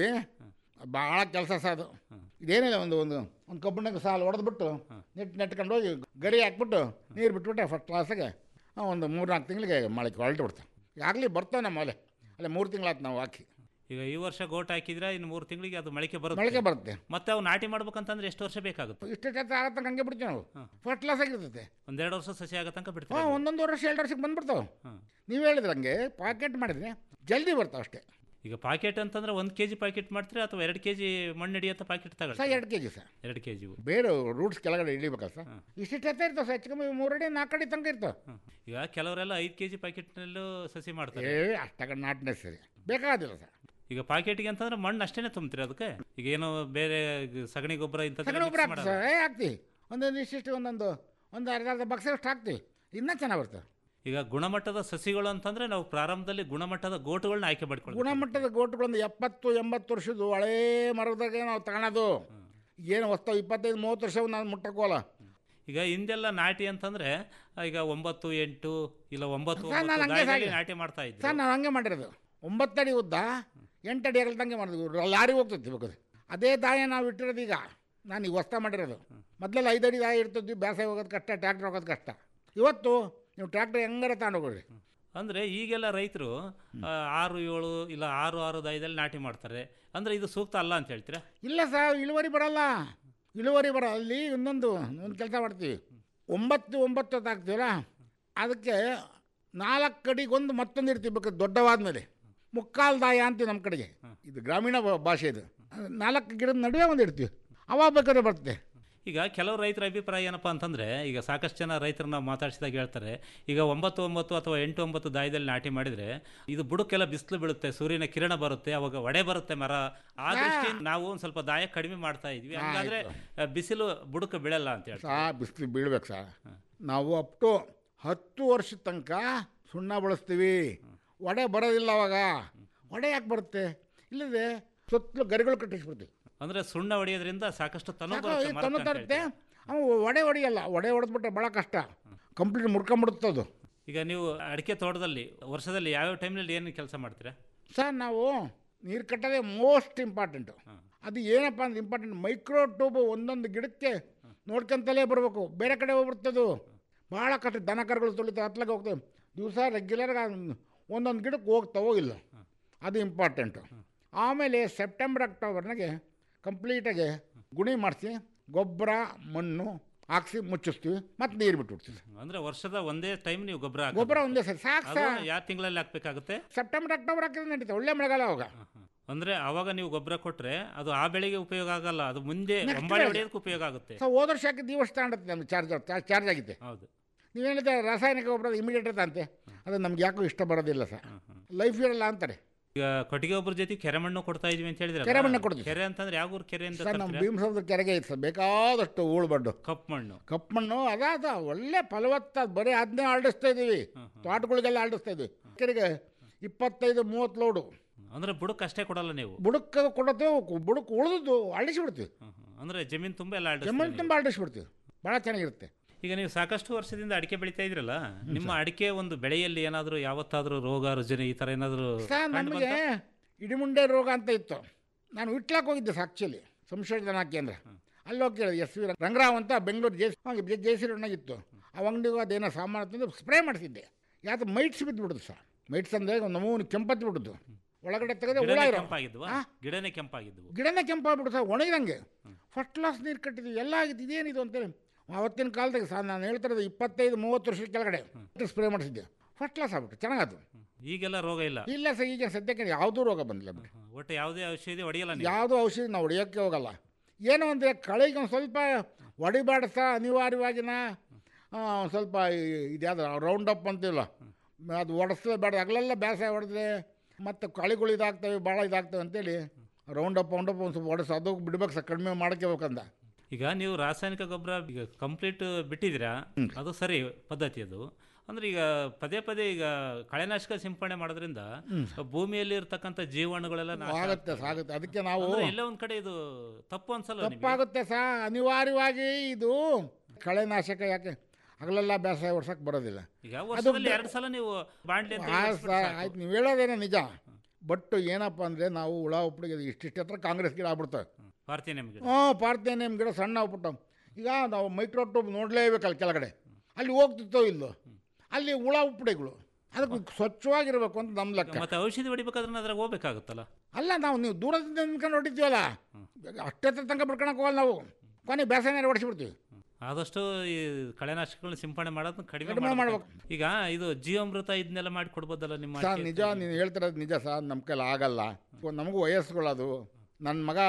ಭಾಳ ಕೆಲಸ ಸಹ ಅದು ಇದೇನಿಲ್ಲ ಒಂದು ಒಂದು ಒಂದು ಕಬ್ಬಿಣಕ್ಕೆ ಸಾಲು ಹೊಡೆದ್ಬಿಟ್ಟು ನೆಟ್ ನೆಟ್ಕೊಂಡು ಹೋಗಿ ಗರಿ ಹಾಕ್ಬಿಟ್ಟು ನೀರು ಬಿಟ್ಬಿಟ್ಟೆ ಫಸ್ಟ್ ಕ್ಲಾಸಿಗೆ ಒಂದು ಮೂರು ನಾಲ್ಕು ತಿಂಗಳಿಗೆ ಮೊಳಕೆ ಹೊರಟು ಬಿಡ್ತಾವೆ ಆಗಲಿ ಬರ್ತಾವೆ ನಮ್ಮ ಅಲ್ಲೇ ಅಲ್ಲೇ ಮೂರು ತಿಂಗಳಾಯ್ತು ನಾವು ಹಾಕಿ ಈಗ ಈ ವರ್ಷ ಗೋಟ್ ಹಾಕಿದ್ರೆ ಇನ್ನು ಮೂರು ತಿಂಗಳಿಗೆ ಅದು ಮೊಳಕೆ ಬರುತ್ತೆ ಮೊಳಕೆ ಬರುತ್ತೆ ಮತ್ತೆ ಅವು ನಾಟಿ ಮಾಡ್ಬೇಕಂತಂದ್ರೆ ಎಷ್ಟು ವರ್ಷ ಬೇಕಾಗುತ್ತೆ ಇಷ್ಟು ಟೆತ್ ಆಗತ್ತ ಹಂಗೆ ಬಿಡ್ತೀವಿ ನಾವು ಫಸ್ಟ್ ಕ್ಲಾಸ್ ಆಗಿರ್ತೈತೆ ಒಂದೆರಡು ವರ್ಷ ಸಸಿ ಆಗೋ ತನಕ ಬಿಡ್ತೀರಾ ಹಾಂ ಒಂದೊಂದು ವರ್ಷ ಎರಡು ವರ್ಷಕ್ಕೆ ಬಂದ್ಬಿಡ್ತಾವೆ ನೀವು ಹೇಳಿದ್ರೆ ಹಂಗೆ ಪಾಕೆಟ್ ಮಾಡಿದ್ರೆ ಜಲ್ದಿ ಬರ್ತಾವೆ ಅಷ್ಟೇ ಈಗ ಪಾಕೆಟ್ ಅಂತಂದ್ರೆ ಒಂದು ಕೆಜಿ ಪಾಕೆಟ್ ಮಾಡ್ತೀರಾ ಅಥವಾ ಎರಡು ಕೆಜಿ ಮಣ್ಣು ಹಿಡಿಯತ್ತ ಪಾಕೆಟ್ ತಗೊಳ್ಳಿ ಸರ್ ಎರಡು ಕೆ ಜಿ ಸರ್ ಎರಡು ಕೆಜಿ ಬೇರೆ ರೂಟ್ಸ್ ಕೆಳಗಡೆ ಇಳಿಬೇಕಲ್ಲ ಸರ್ ಇಷ್ಟಿಷ್ಟು ಎತ್ತ ಇರ್ತಾವೆ ಸರ್ ಹೆಚ್ಚು ಕಮ್ಮಿ ಮೂರಡಿ ನಾಲ್ಕು ಅಡಿ ತನಕ ಇರ್ತಾವೆ ಈಗ ಕೆಲವರೆಲ್ಲ ಐದು ಕೆಜಿ ಪಾಕೆಟ್ನಲ್ಲೂ ಸಸಿ ಮಾಡ್ತಾರೆ ಏ ಅಷ್ಟಾಗ ನಾಟನೆ ಸರಿ ಬೇಕಾಗೋದಿಲ್ಲ ಸರ್ ಈಗ ಪಾಕೆಟ್ಗೆ ಅಂತಂದ್ರೆ ಮಣ್ಣು ಅಷ್ಟೇನೆ ತುಂಬ್ತೀರಿ ಅದಕ್ಕೆ ಈಗ ಏನೋ ಬೇರೆ ಸಗಣಿ ಗೊಬ್ಬರ ಸಗಣಿ ಗೊಬ್ಬರ ಇಂಥ ಹಾಕ್ತೀವಿ ಸರ್ ಏ ಹಾಕ್ತೀವಿ ಒಂದೊಂದು ಇಷ್ಟಿಷ್ಟು ಒಂದೊಂದು ಒಂದು ಅರ್ಧ ಅರ್ಧ ಬಕ್ಸ್ ಅಷ್ಟು ಹಾಕ್ತೀವಿ ಇನ್ನೂ ಚೆನ್ನಾಗಿ ಬರ್ತವೆ ಈಗ ಗುಣಮಟ್ಟದ ಸಸಿಗಳು ಅಂತಂದ್ರೆ ನಾವು ಪ್ರಾರಂಭದಲ್ಲಿ ಗುಣಮಟ್ಟದ ಗೋಟುಗಳನ್ನ ಆಯ್ಕೆ ಮಾಡ್ಕೊಳ್ಳಿ ಗುಣಮಟ್ಟದ ಗೋಟುಗಳೊಂದು ಎಪ್ಪತ್ತು ಎಂಬತ್ತು ವರ್ಷದ್ದು ಹಳೇ ಮರದಾಗೆ ನಾವು ತಗೊಳೋದು ಏನು ಹೊಸ್ತಾವ ಇಪ್ಪತ್ತೈದು ಮೂವತ್ತು ವರ್ಷ ನಾನು ಮುಟ್ಟಕ್ಕೋಲ್ಲ ಈಗ ಹಿಂದೆಲ್ಲ ನಾಟಿ ಅಂತಂದ್ರೆ ಈಗ ಒಂಬತ್ತು ಎಂಟು ಇಲ್ಲ ಒಂಬತ್ತು ಸರ್, ನಾನು ಒಂಬತ್ತು ಹಂಗೆ ದಾಯದಲ್ಲಿ ಸಾಗಿ- ನಾಟಿ ಮಾಡ್ತಾ ಇದ್ವಿ ಸರ್ ನಾವು ಹಂಗೆ ಮಾಡಿರೋದು ಒಂಬತ್ತಡಿ ಉದ್ದ ಎಂಟಡಿ ಅಗಲ್ದಂಗೆ ಮಾಡಿದ್ವಿ ಲಾರಿ ಹೋಗ್ತೈತಿ ಬೇಕಾದ್ರೆ ಅದೇ ದಾಯ ನಾವು ಇಟ್ಟಿರೋದು ಈಗ ನಾನು ಈಗ ಹೊಸ್ತ ಮಾಡಿರೋದು ಮೊದಲೆಲ್ಲ ಐದಡಿ ದಾಯ ಇರ್ತಿದ್ವಿ ಬೇಸಾಯ ಹೋಗೋದು ಕಷ್ಟ ಟ್ಯಾಕ್ಟ್ರ್ ಹೋಗೋದು ಕಷ್ಟ ಇವತ್ತು ನೀವು ಟ್ಯಾಕ್ಟ್ರ್ ಹೆಂಗಾರ ತಗೊಂಡೋಗ್ರಿ ಅಂದ್ರೆ ಈಗೆಲ್ಲ ರೈತರು ಆ, ಆರು ಏಳು ಇಲ್ಲ ಆರು ಆರು ದಾಯದಲ್ಲಿ ನಾಟಿ ಮಾಡ್ತಾರೆ ಅಂದ್ರೆ ಇದು ಸೂಕ್ತ ಅಲ್ಲ ಅಂತ ಹೇಳ್ತೀರಾ ಇಲ್ಲ ಸರ್ ಇಳುವರಿ ಬರಲ್ಲ ಇಳುವರಿ ಬರ ಅಲ್ಲಿ ಇನ್ನೊಂದು ಒಂದು ಕೆಲಸ ಮಾಡ್ತೀವಿ ಒಂಬತ್ತು ಒಂಬತ್ತು ಹೊತ್ತು ಹಾಕ್ತೀವಲ್ಲ ಅದಕ್ಕೆ ನಾಲ್ಕು ಅಡಿಗೆ ಒಂದು ಮತ್ತೊಂದು ಇರ್ತೀವಿ ಬೇಕಾದ್ರೆ ದೊಡ್ಡವಾದ ಮೇಲೆ ಮುಕ್ಕಾಲು ದಾಯ ಅಂತೀವಿ ನಮ್ಮ ಕಡೆಗೆ ಇದು ಗ್ರಾಮೀಣ ಭಾ- ಭಾಷೆ ಇದು ನಾಲ್ಕು ಗಿಡದ ನಡುವೆ ಒಂದು ಇಡ್ತೀವಿ ಅವಾಗ ಬೇಕಾದ್ರೆ ಬರುತ್ತೆ ಈಗ ಕೆಲವು ರೈತರ ಅಭಿಪ್ರಾಯ ಏನಪ್ಪ ಅಂತಂದ್ರೆ ಈಗ ಸಾಕಷ್ಟು ಜನ ರೈತರನ್ನ ನಾವು ಮಾತಾಡಿಸಿದಾಗ ಹೇಳ್ತಾರೆ ಈಗ ಒಂಬತ್ತು ಒಂಬತ್ತು ಅಥವಾ ಎಂಟು ಒಂಬತ್ತು ದಾಯದಲ್ಲಿ ನಾಟಿ ಮಾಡಿದ್ರೆ ಇದು ಬುಡಕ್ಕೆಲ್ಲ ಬಿಸಿಲು ಬೀಳುತ್ತೆ ಸೂರ್ಯನ ಕಿರಣ ಬರುತ್ತೆ ಅವಾಗ ಒಡೆ ಬರುತ್ತೆ ಮರ ಆ ದೃಷ್ಟಿಯಿಂದ ನಾವು ಒಂದು ಸ್ವಲ್ಪ ದಾಯ ಕಡಿಮೆ ಮಾಡ್ತಾ ಇದ್ವಿ ಹಾ, ಹಂಗಾದ್ರೆ ಆ, ಬಿಸಿಲು ಬುಡಕ್ಕೆ ಬೀಳಲ್ಲ ಅಂತ ಹೇಳ್ತಾರೆ ಸಾ ಬಿಸಿಲು ಬೀಳ್ಬೇಕು ಸರ್ ನಾವು ಅಪ್ ಟು ಹತ್ತು ವರ್ಷದ ತನಕ ಸುಣ್ಣ ಬಳಸ್ತೀವಿ ಒಡೆ ಬರೋದಿಲ್ಲ ಅವಾಗ ಒಡೆ ಯಾಕೆ ಬರುತ್ತೆ ಇಲ್ಲದೆ ಸುತ್ತಲೂ ಗರಿಗಳು ಕಟ್ಟಿಸ್ಬಿಡ್ತೀವಿ ಅಂದ್ರೆ ಸುಣ್ಣ ಹೊಡೆಯೋದ್ರಿಂದ ಸಾಕಷ್ಟು ತನು ಸಾಕು, ಬರುತ್ತೆ ಈ ಮರಕ್ಕೆ ತನು ಅಂತ ತರುತ್ತೆ ಹೇಳ್ತಾರೆ. ಅವು ಒಡೆ ಹೊಡಿಯಲ್ಲ ಒಡೆ ಹೊಡೆದ್ಬಿಟ್ರೆ ಭಾಳ ಕಷ್ಟ ಕಂಪ್ಲೀಟ್ ಮುರ್ಕೊಂಬಿಡುತ್ತೆ ಅದು ಈಗ ನೀವು ಅಡಿಕೆ ತೋಟದಲ್ಲಿ ವರ್ಷದಲ್ಲಿ ಯಾವ್ಯಾವ ಟೈಮ್ನಲ್ಲಿ ಏನು ಕೆಲಸ ಮಾಡ್ತೀರಾ ಸರ್ ನಾವು ನೀರು ಕಟ್ಟೋದೇ ಮೋಸ್ಟ್ ಇಂಪಾರ್ಟೆಂಟು ಅದು ಏನಪ್ಪ ಅಂದ್ರೆ ಇಂಪಾರ್ಟೆಂಟ್ ಮೈಕ್ರೋ ಟ್ಯೂಬ್ ಒಂದೊಂದು ಗಿಡಕ್ಕೆ ನೋಡ್ಕೊಂತಲೇ ಬರಬೇಕು ಬೇರೆ ಕಡೆ ಹೋಗ್ಬಿಡ್ತದು ಭಾಳ ಕಷ್ಟ ದನ ಕರುಗಳು ತುಳಿತ ಹತ್ಲಾಗ ಹೋಗ್ತವೆ ದಿವಸ ರೆಗ್ಯುಲರ್గా ಒಂದೊಂದು ಗಿಡಕ್ಕೆ ಹೋಗ್ತಾವೋ ಇಲ್ಲ ಅದು ಇಂಪಾರ್ಟೆಂಟು ಆಮೇಲೆ ಸೆಪ್ಟೆಂಬರ್ ಅಕ್ಟೋಬರ್ನಾಗೆ ಕಂಪ್ಲೀಟಾಗಿ ಗುಣಿ ಮಾಡಿಸಿ ಗೊಬ್ಬರ ಮಣ್ಣು ಹಾಕ್ಸಿ ಮುಚ್ಚಿಸ್ತೀವಿ ಮತ್ತು ನೀರು ಬಿಟ್ಬಿಡ್ತೀವಿ ಅಂದ್ರೆ ವರ್ಷದ ಒಂದೇ ಟೈಮ್ ನೀವು ಗೊಬ್ಬರ ಹಾಕೋದು. ಗೊಬ್ಬರ ಒಂದೇ ಸರಿ ಸಾಕು ಅದು ಸರ್ ಯಾವ ತಿಂಗಳಲ್ಲಿ ಹಾಕ್ಬೇಕಾಗುತ್ತೆ ಸೆಪ್ಟೆಂಬರ್ ಅಕ್ಟೋಬರ್ ಹಾಕಿದ್ರೆ ನಡೀತದೆ ಒಳ್ಳೆ ಮಳೆಗಾಲ ಅವಾಗ ಅಂದ್ರೆ ಅವಾಗ ನೀವು ಗೊಬ್ಬರ ಕೊಟ್ರೆ ಅದು ಆ ಬೆಳೆಗೆ ಉಪಯೋಗ ಆಗಲ್ಲ ಅದು ಮುಂದೆ Next ಒಂಬಾಳೆ ಬೆಳೆಗೆ. ಹೊಡೆಯೋದಕ್ಕೆ ಉಪಯೋಗ ಆಗುತ್ತೆ ಸೊ ಹೋದ ವರ್ಷ ಹಾಕಿದ್ದು ಈ ವರ್ಷ ತಗೊಂಡತ್ತೆ ನಮ್ಗೆ ಚಾರ್ಜ್ ಚಾರ್ಜ್ ಆಗಿದೆ ಹೌದು ನೀವೇನಿದೆ ರಾಸಾಯನಿಕ ಗೊಬ್ಬರ ಇಮಿಡಿಯೇಟ್ ಅಂತೆ ಅದು ನಮ್ಗೆ ಯಾಕೋ ಇಷ್ಟ ಬರೋದಿಲ್ಲ ಸರ್ ಲೈಫ್ ಇರಲ್ಲ ಅಂತಾರೆ ಈಗ ಕೊಟ್ಟಿಗೆ ಗೊಬ್ಬರ ಜೊತೆ ಕೆರೆ ಮಣ್ಣು ಕೊಡ್ತಾ ಇದೀವಿ ಅಂತ ಹೇಳಿದ್ರೆ ಕೆರೆ ಮಣ್ಣು ಕೊಡ್ತೀವಿ. ಕೆರೆ ಅಂತಂದ್ರೆ ಯಾವ ಊರು ಕೆರೆ ಅಂತ ಸರ್ ನಮ್ಮ ತರ್ತೀರಾ? ಭೀಮಸಮುದ್ರ ಕೆರೆಗೆ ಐತೆ ಸರ್ ಬೇಕಾದಷ್ಟು ಹೂಳು ಬಡ್ಡು ಕಪ್ಪು ಮಣ್ಣು ಕಪ್ಪು ಮಣ್ಣು ಅದಾದ ಒಳ್ಳೆ ಫಲವತ್ತ ಬರೀ ಅದನ್ನೇ ಆಡಿಸ್ತಾ ಇದ್ದೀವಿ ತೋಟಗಳಿಗೆಲ್ಲ ಆಡಿಸ್ತಾ ಇದ್ದೀವಿ ಕೆರೆಗೆ ಇಪ್ಪತ್ತೈದು ಮೂವತ್ತು ಲೋಡು ಅಂದ್ರೆ ಬುಡಕ್ಕೆ ಅಷ್ಟೇ ಕೊಡಲ್ಲ ನೀವು ಬುಡಕ್ಕೆ ಕೊಡೋದು ಬುಡಕ್ಕೆ ಉಳಿದು ಅಳಿಸಿಬಿಡ್ತೀವಿ ಅಂದ್ರೆ ಜಮೀನ್ ತುಂಬ ಎಲ್ಲ ಆಡಿಸ್ತೀರಿ ಜಮೀನು ನೀವು. ತುಂಬ ಆಡಿಸ್ಬಿಡ್ತೀವಿ ಭಾಳ ಚೆನ್ನಾಗಿರುತ್ತೆ ಈಗ ನೀವು ಸಾಕಷ್ಟು ವರ್ಷದಿಂದ ಅಡಿಕೆ ಬೆಳಿತಾ ಇದ್ರಲ್ಲ ನಿಮ್ಮ ಅಡಿಕೆ ಒಂದು ಬೆಳೆಯಲ್ಲಿ ಏನಾದರೂ ಯಾವತ್ತಾದ್ರೂ ರೋಗ ರುಜಿನ ಈ ತರ ಏನಾದರೂ ಸರ್ ನಮಗೆ ಇಡಿಮುಂಡೆ ರೋಗ ಅಂತ ಇತ್ತು ನಾನು ಇಟ್ಲಾಕ್ ಹೋಗಿದ್ದೆ ಸರ್ ಆ್ಯಕ್ಚುಲಿ ಸಂಶೋಧನಾ ಕೇಂದ್ರ ಅಲ್ಲಿ ಹೋಗಿ ಕೇಳಿದೆ ಎಸ್ ವಿ ರಂಗರಾವ್ ಅಂತ Bengaluru J J J C ರೋಡ್ನಾಗಿತ್ತು ಆ ಅಂಗಡಿಗೂ ಅದೇನೋ ಸಾಮಾನು ತಂದು ಸ್ಪ್ರೇ ಮಾಡಿಸಿದ್ದೆ ಯಾವ್ದು ಮೈಟ್ಸ್ ಬಿದ್ದುಬಿಡುದು ಸರ್ ಮೈಟ್ಸ್ ಅಂದರೆ ಒಂದು ನಮೂನು ಕೆಂಪತ್ತು ಬಿಡುದು ಒಳಗಡೆ ತೆಗೆದ್ರೆ ಹುಳ ಗಿಡನೇ ಇರೋ ಕೆಂಪಾಗಿದ್ವಾ ಗಿಡನೇ ಕೆಂಪಾಗಿದ್ವು ಗಿಡನೇ ಕೆಂಪಾಗ್ಬಿಡು ಸರ್ ಒಣಗಿದಂಗೆ ಫಸ್ಟ್ ಕ್ಲಾಸ್ ನೀರು ಕಟ್ಟಿದ್ವಿ ಎಲ್ಲ ಆಗಿದ್ದು ಇದೇನಿದು ಅಂತೇಳಿ ಅವತ್ತಿನ ಕಾಲದಾಗ ಸರ್ ನಾನು ಹೇಳ್ತಿರೋದು ಇಪ್ಪತ್ತೈದು ಮೂವತ್ತು ವರ್ಷದ ಕೆಳಗಡೆ ಸ್ಪ್ರೇ ಮಾಡಿಸಿದ್ದೆ ಫಸ್ಟ್ ಕ್ಲಾಸ್ ಆಗ್ಬಿಟ್ಟು ಚೆನ್ನಾಗಾಯ್ತು ಈಗೆಲ್ಲ ರೋಗ ಇಲ್ಲ ಇಲ್ಲ ಸರ್ ಈಗ ಸದ್ಯಕ್ಕೆ ಯಾವುದೂ ರೋಗ ಬಂದಿಲ್ಲ ಬಿಡಿ ಒಟ್ಟು ಯಾವುದೇ ಔಷಧಿ ಹೊಡೆಯಲ್ಲ ನೀವು ಯಾವುದೂ ಔಷಧಿ ನಾವು ಹೊಡಿಯೋಕ್ಕೆ ಹೋಗಲ್ಲ ಏನು ಅಂದರೆ ಕಳೆಗೆ ಒಂದು ಸ್ವಲ್ಪ ಹೊಡಿಬೇಡ ಸಹ ಅನಿವಾರ್ಯವಾಗಿನ ಒಂದು ಸ್ವಲ್ಪ ಇದ್ಯಾವುದು ರೌಂಡ್ ಅಪ್ ಅಂತಿಲ್ಲ ಅದು ಹೊಡೆಸಲೇಬೇಡ ಹಗಲೆಲ್ಲ ಬೇಸಾಯ ಹೊಡೆದ್ರೆ ಮತ್ತು ಕಳೆಗಳು ಇದಾಗ್ತವೆ ಭಾಳ ಇದಾಗ್ತವೆ ಅಂತೇಳಿ ರೌಂಡ್ ಅಪ್ ರೌಂಡ್ ಅಪ್ ಒಂದು ಸ್ವಲ್ಪ ಹೊಡೆಸ ಅದು ಬಿಡ್ಬೇಕು ಸರ್ ಕಡಿಮೆ ಮಾಡ್ಕೋಬೇಕಂದ ಈಗ ನೀವು ರಾಸಾಯನಿಕ ಗೊಬ್ಬರ ಈಗ ಕಂಪ್ಲೀಟ್ ಬಿಟ್ಟಿದ್ದೀರಾ ಅದು ಸರಿ ಪದ್ಧತಿ ಅದು ಅಂದ್ರೆ ಈಗ ಪದೇ ಪದೇ ಈಗ ಕಳೆನಾಶಕ ಸಿಂಪಡಣೆ ಮಾಡೋದ್ರಿಂದ ಭೂಮಿಯಲ್ಲಿ ಇರ್ತಕ್ಕಂಥ ಜೀವಾಣುಗಳೆಲ್ಲ ನಾಶ ಆಗುತ್ತೆ ಆಗುತ್ತೆ ಅದಕ್ಕೆ ನಾವು ಅಂದ್ರೆ ಎಲ್ಲೋ ಒಂದ್ ಕಡೆ ಇದು ತಪ್ಪು ಅನ್ಸಲ್ಲ ನಿಮ್ಗೆ? ತಪ್ಪಾಗುತ್ತೆ ಸಹ ಅನಿವಾರ್ಯವಾಗಿ ಇದು ಕಳೆನಾಶಕ ಯಾಕೆ ಹಗಲೆಲ್ಲ ಬೇಸಾಯ ಹೊಡ್ಸಕ್ಕೆ ಬರೋದಿಲ್ಲ ಈಗ ಅದು ವರ್ಷದಲ್ಲಿ ಎರಡು ಸಲ ನೀವು ಬಾಂಡ್ಲಿ ಅಂತ ಆ ಹೇಳಿಸ್ಬಿಟ್ರೆ ಸರ್, ಸಾಕು. ಆಯ್ತು ನೀವು ಹೇಳೋದೇನೋ ನಿಜ ಬಟ್ ಏನಪ್ಪ ಅಂದರೆ ನಾವು ಹುಳ ಉಪ್ಪಳಿಗೆ ಇಷ್ಟಿಷ್ಟು ಹತ್ರ ಕಾಂಗ್ರೆಸ್ ಗಿಡ ಆಗ್ಬಿಡ್ತವೆ ಭಾರತೀಯ ನಿಮ್ಗೆ ಹ್ಞೂ ಪಾರ್ಥೇನಿಯಂ ಗಿಡ ಸಣ್ಣ ಆಗ್ಬಿಟ್ಟು ಈಗ ನಾವು ಮೈಕ್ರೋಟ್ಯೂಬ್ ನೋಡಲೇಬೇಕಲ್ಲ ಕೆಳಗಡೆ ಅಲ್ಲಿ ಹೋಗ್ತಿತ್ತೋ ಇಲ್ಲೋ ಅಲ್ಲಿ ಹುಳ ಉಪ್ಪಡೆಗಳು ಅದಕ್ಕೆ ಸ್ವಚ್ಛವಾಗಿರ್ಬೇಕು ಅಂತ ನಮ್ಮ ಲೆಕ್ಕ ಮತ್ತೆ ಔಷಧಿ ಹೊಡಿಬೇಕಾದ್ರೆ ಅದ್ರಾಗ ಹೋಗ್ಬೇಕಾಗುತ್ತಲ್ಲ ಅಲ್ಲ ನಾವು ನೀವು ದೂರದಿಂದ ನಿಂತ್ಕೊಂಡು ಹೊಡಿತೀವಲ್ಲ ಅಷ್ಟೇ ತನಕ ಬಿಡ್ಕೊಳಕ್ಕೆ ಹೋಗಲ್ಲ ನಾವು ಕೊನೆ ಬೇಸಾಯ ಹೊಡಿಸ್ಬಿಡ್ತೀವಿ ಆದಷ್ಟು ಈ ಕಳೆನಾಶಕಗಳನ್ನ ಸಿಂಪಡಣೆ ಮಾಡೋದನ್ನ ಕಡಿಮೆ ಕಡಿಮೆ ಮಾಡ್ಬೇಕು. ಈಗ ಇದು ಜೀವಾಮೃತ ಇದನ್ನೆಲ್ಲ ಮಾಡಿ ಕೊಡ್ಬೋದಲ್ಲ ನಿಮ್ಮ ಸರ್ ಅಡಿಕೆ ನಿಜ ನೀನು ಹೇಳ್ತಿರೋದು ನಿಜ ಸರ್ ನಮ್ಮ ಕೈಲಿ ಆಗಲ್ಲ ನಮಗೂ ವಯಸ್ಸುಗಳದು ನನ್ನ ಮಗ